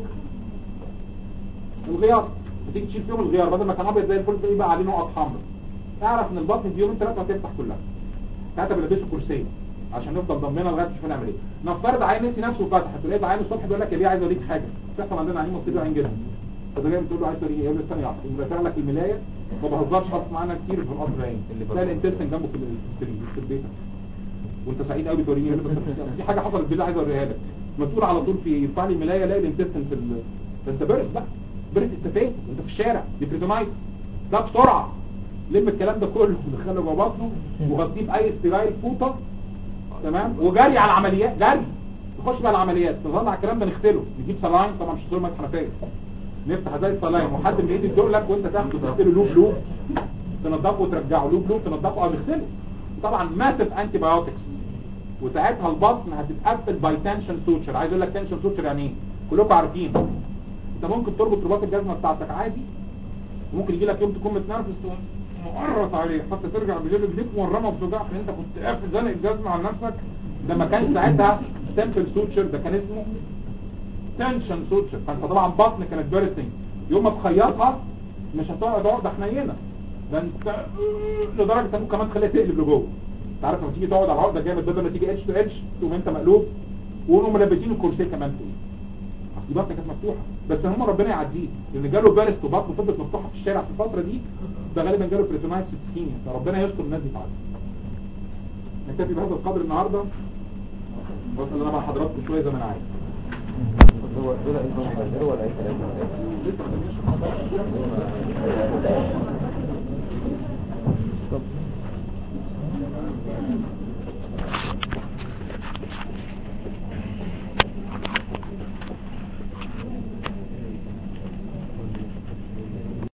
الغيار بتيجي تشيل فيهم الغيار بدل ما كان ابيض زي الفل تلاقيه بقى عليه نقط حمراء اعرف ان البطن في يومين ثلاثه هتفتح كلها ساعتها بلبسه كرسي عشان نفضل ضمننا لغايه نشوف نعمل ايه نفترض عين نسي نفسه فتح تلاقيه العين الصبح بيقول لك يا بيه عايز اوريك حاجه بتحصل عندنا عين مصيبه عين جدا فده جاي بتقول له عايز اوريك ايه يقول له ثانيه واحده يقوم رافع لك الملايه ما بهزرش حصل معانا كتير في القصر العين اللي تلاقي برضه. الانتستين جنبه في ال- في ال- في البيت وانت سعيد قوي توريني بس في حاجه حصلت بالله عايز اوريها لك مسؤول على طول في يرفع لي الملايه الاقي الانتستين في ال... ده انت برد بقى برد انت فين انت في الشارع دي بريتونايت ده بسرعه لم الكلام ده كله ودخله جوه بطنه وغطيه باي ستيرايل فوطه تمام وجري على العمليات جري نخش بقى العمليات نطلع الكلام ده نغسله نجيب سلاين طبعا مش هتقول ميه حنفيه نفتح زي السلاين وحد من ايدي يدق لك وانت تاخده تغسله لوب لوب تنضفه وترجعه لوب لوب تنضفه او تغسله طبعا ماسف انتي بايوتكس وساعتها البطن هتتقفل باي تنشن سوتشر عايز اقول لك تنشن سوتشر يعني ايه كلكم عارفين انت ممكن تربط رباط الجزمه بتاعتك عادي وممكن يجي لك يوم تكون متنرفز تقوم مقرط عليه حتى ترجع بالليل رجليك مورمه بتوجعك لان انت كنت قافل زنق الجزمه على نفسك ده ما كان ساعتها سامبل سوتشر ده كان اسمه تنشن سوتشر فانت طبعا بطن كانت بيرتنج يوم ما تخيطها مش هتقعد عقده حنينه ده انت لدرجه انت ممكن كمان تخليها تقلب لجوه انت عارف لما تيجي تقعد على العقده جامد بدل ما تيجي اتش تو اتش تقوم انت مقلوب ويقوموا ملبسين الكرسي كمان فوق اصل دي بطنه كانت مفتوحه بس هم ربنا يعديه لان جاله بارست وبطنه فضلت مفتوحه في الشارع في الفتره دي ده غالبا جاله بريتونايت سيتسكيميا فربنا يستر الناس دي تعدي نكتفي بهذا القدر النهارده بس انا مع حضراتكم شويه زي ما انا عايز هو دول ايه هو الايه لسه ما تمشيش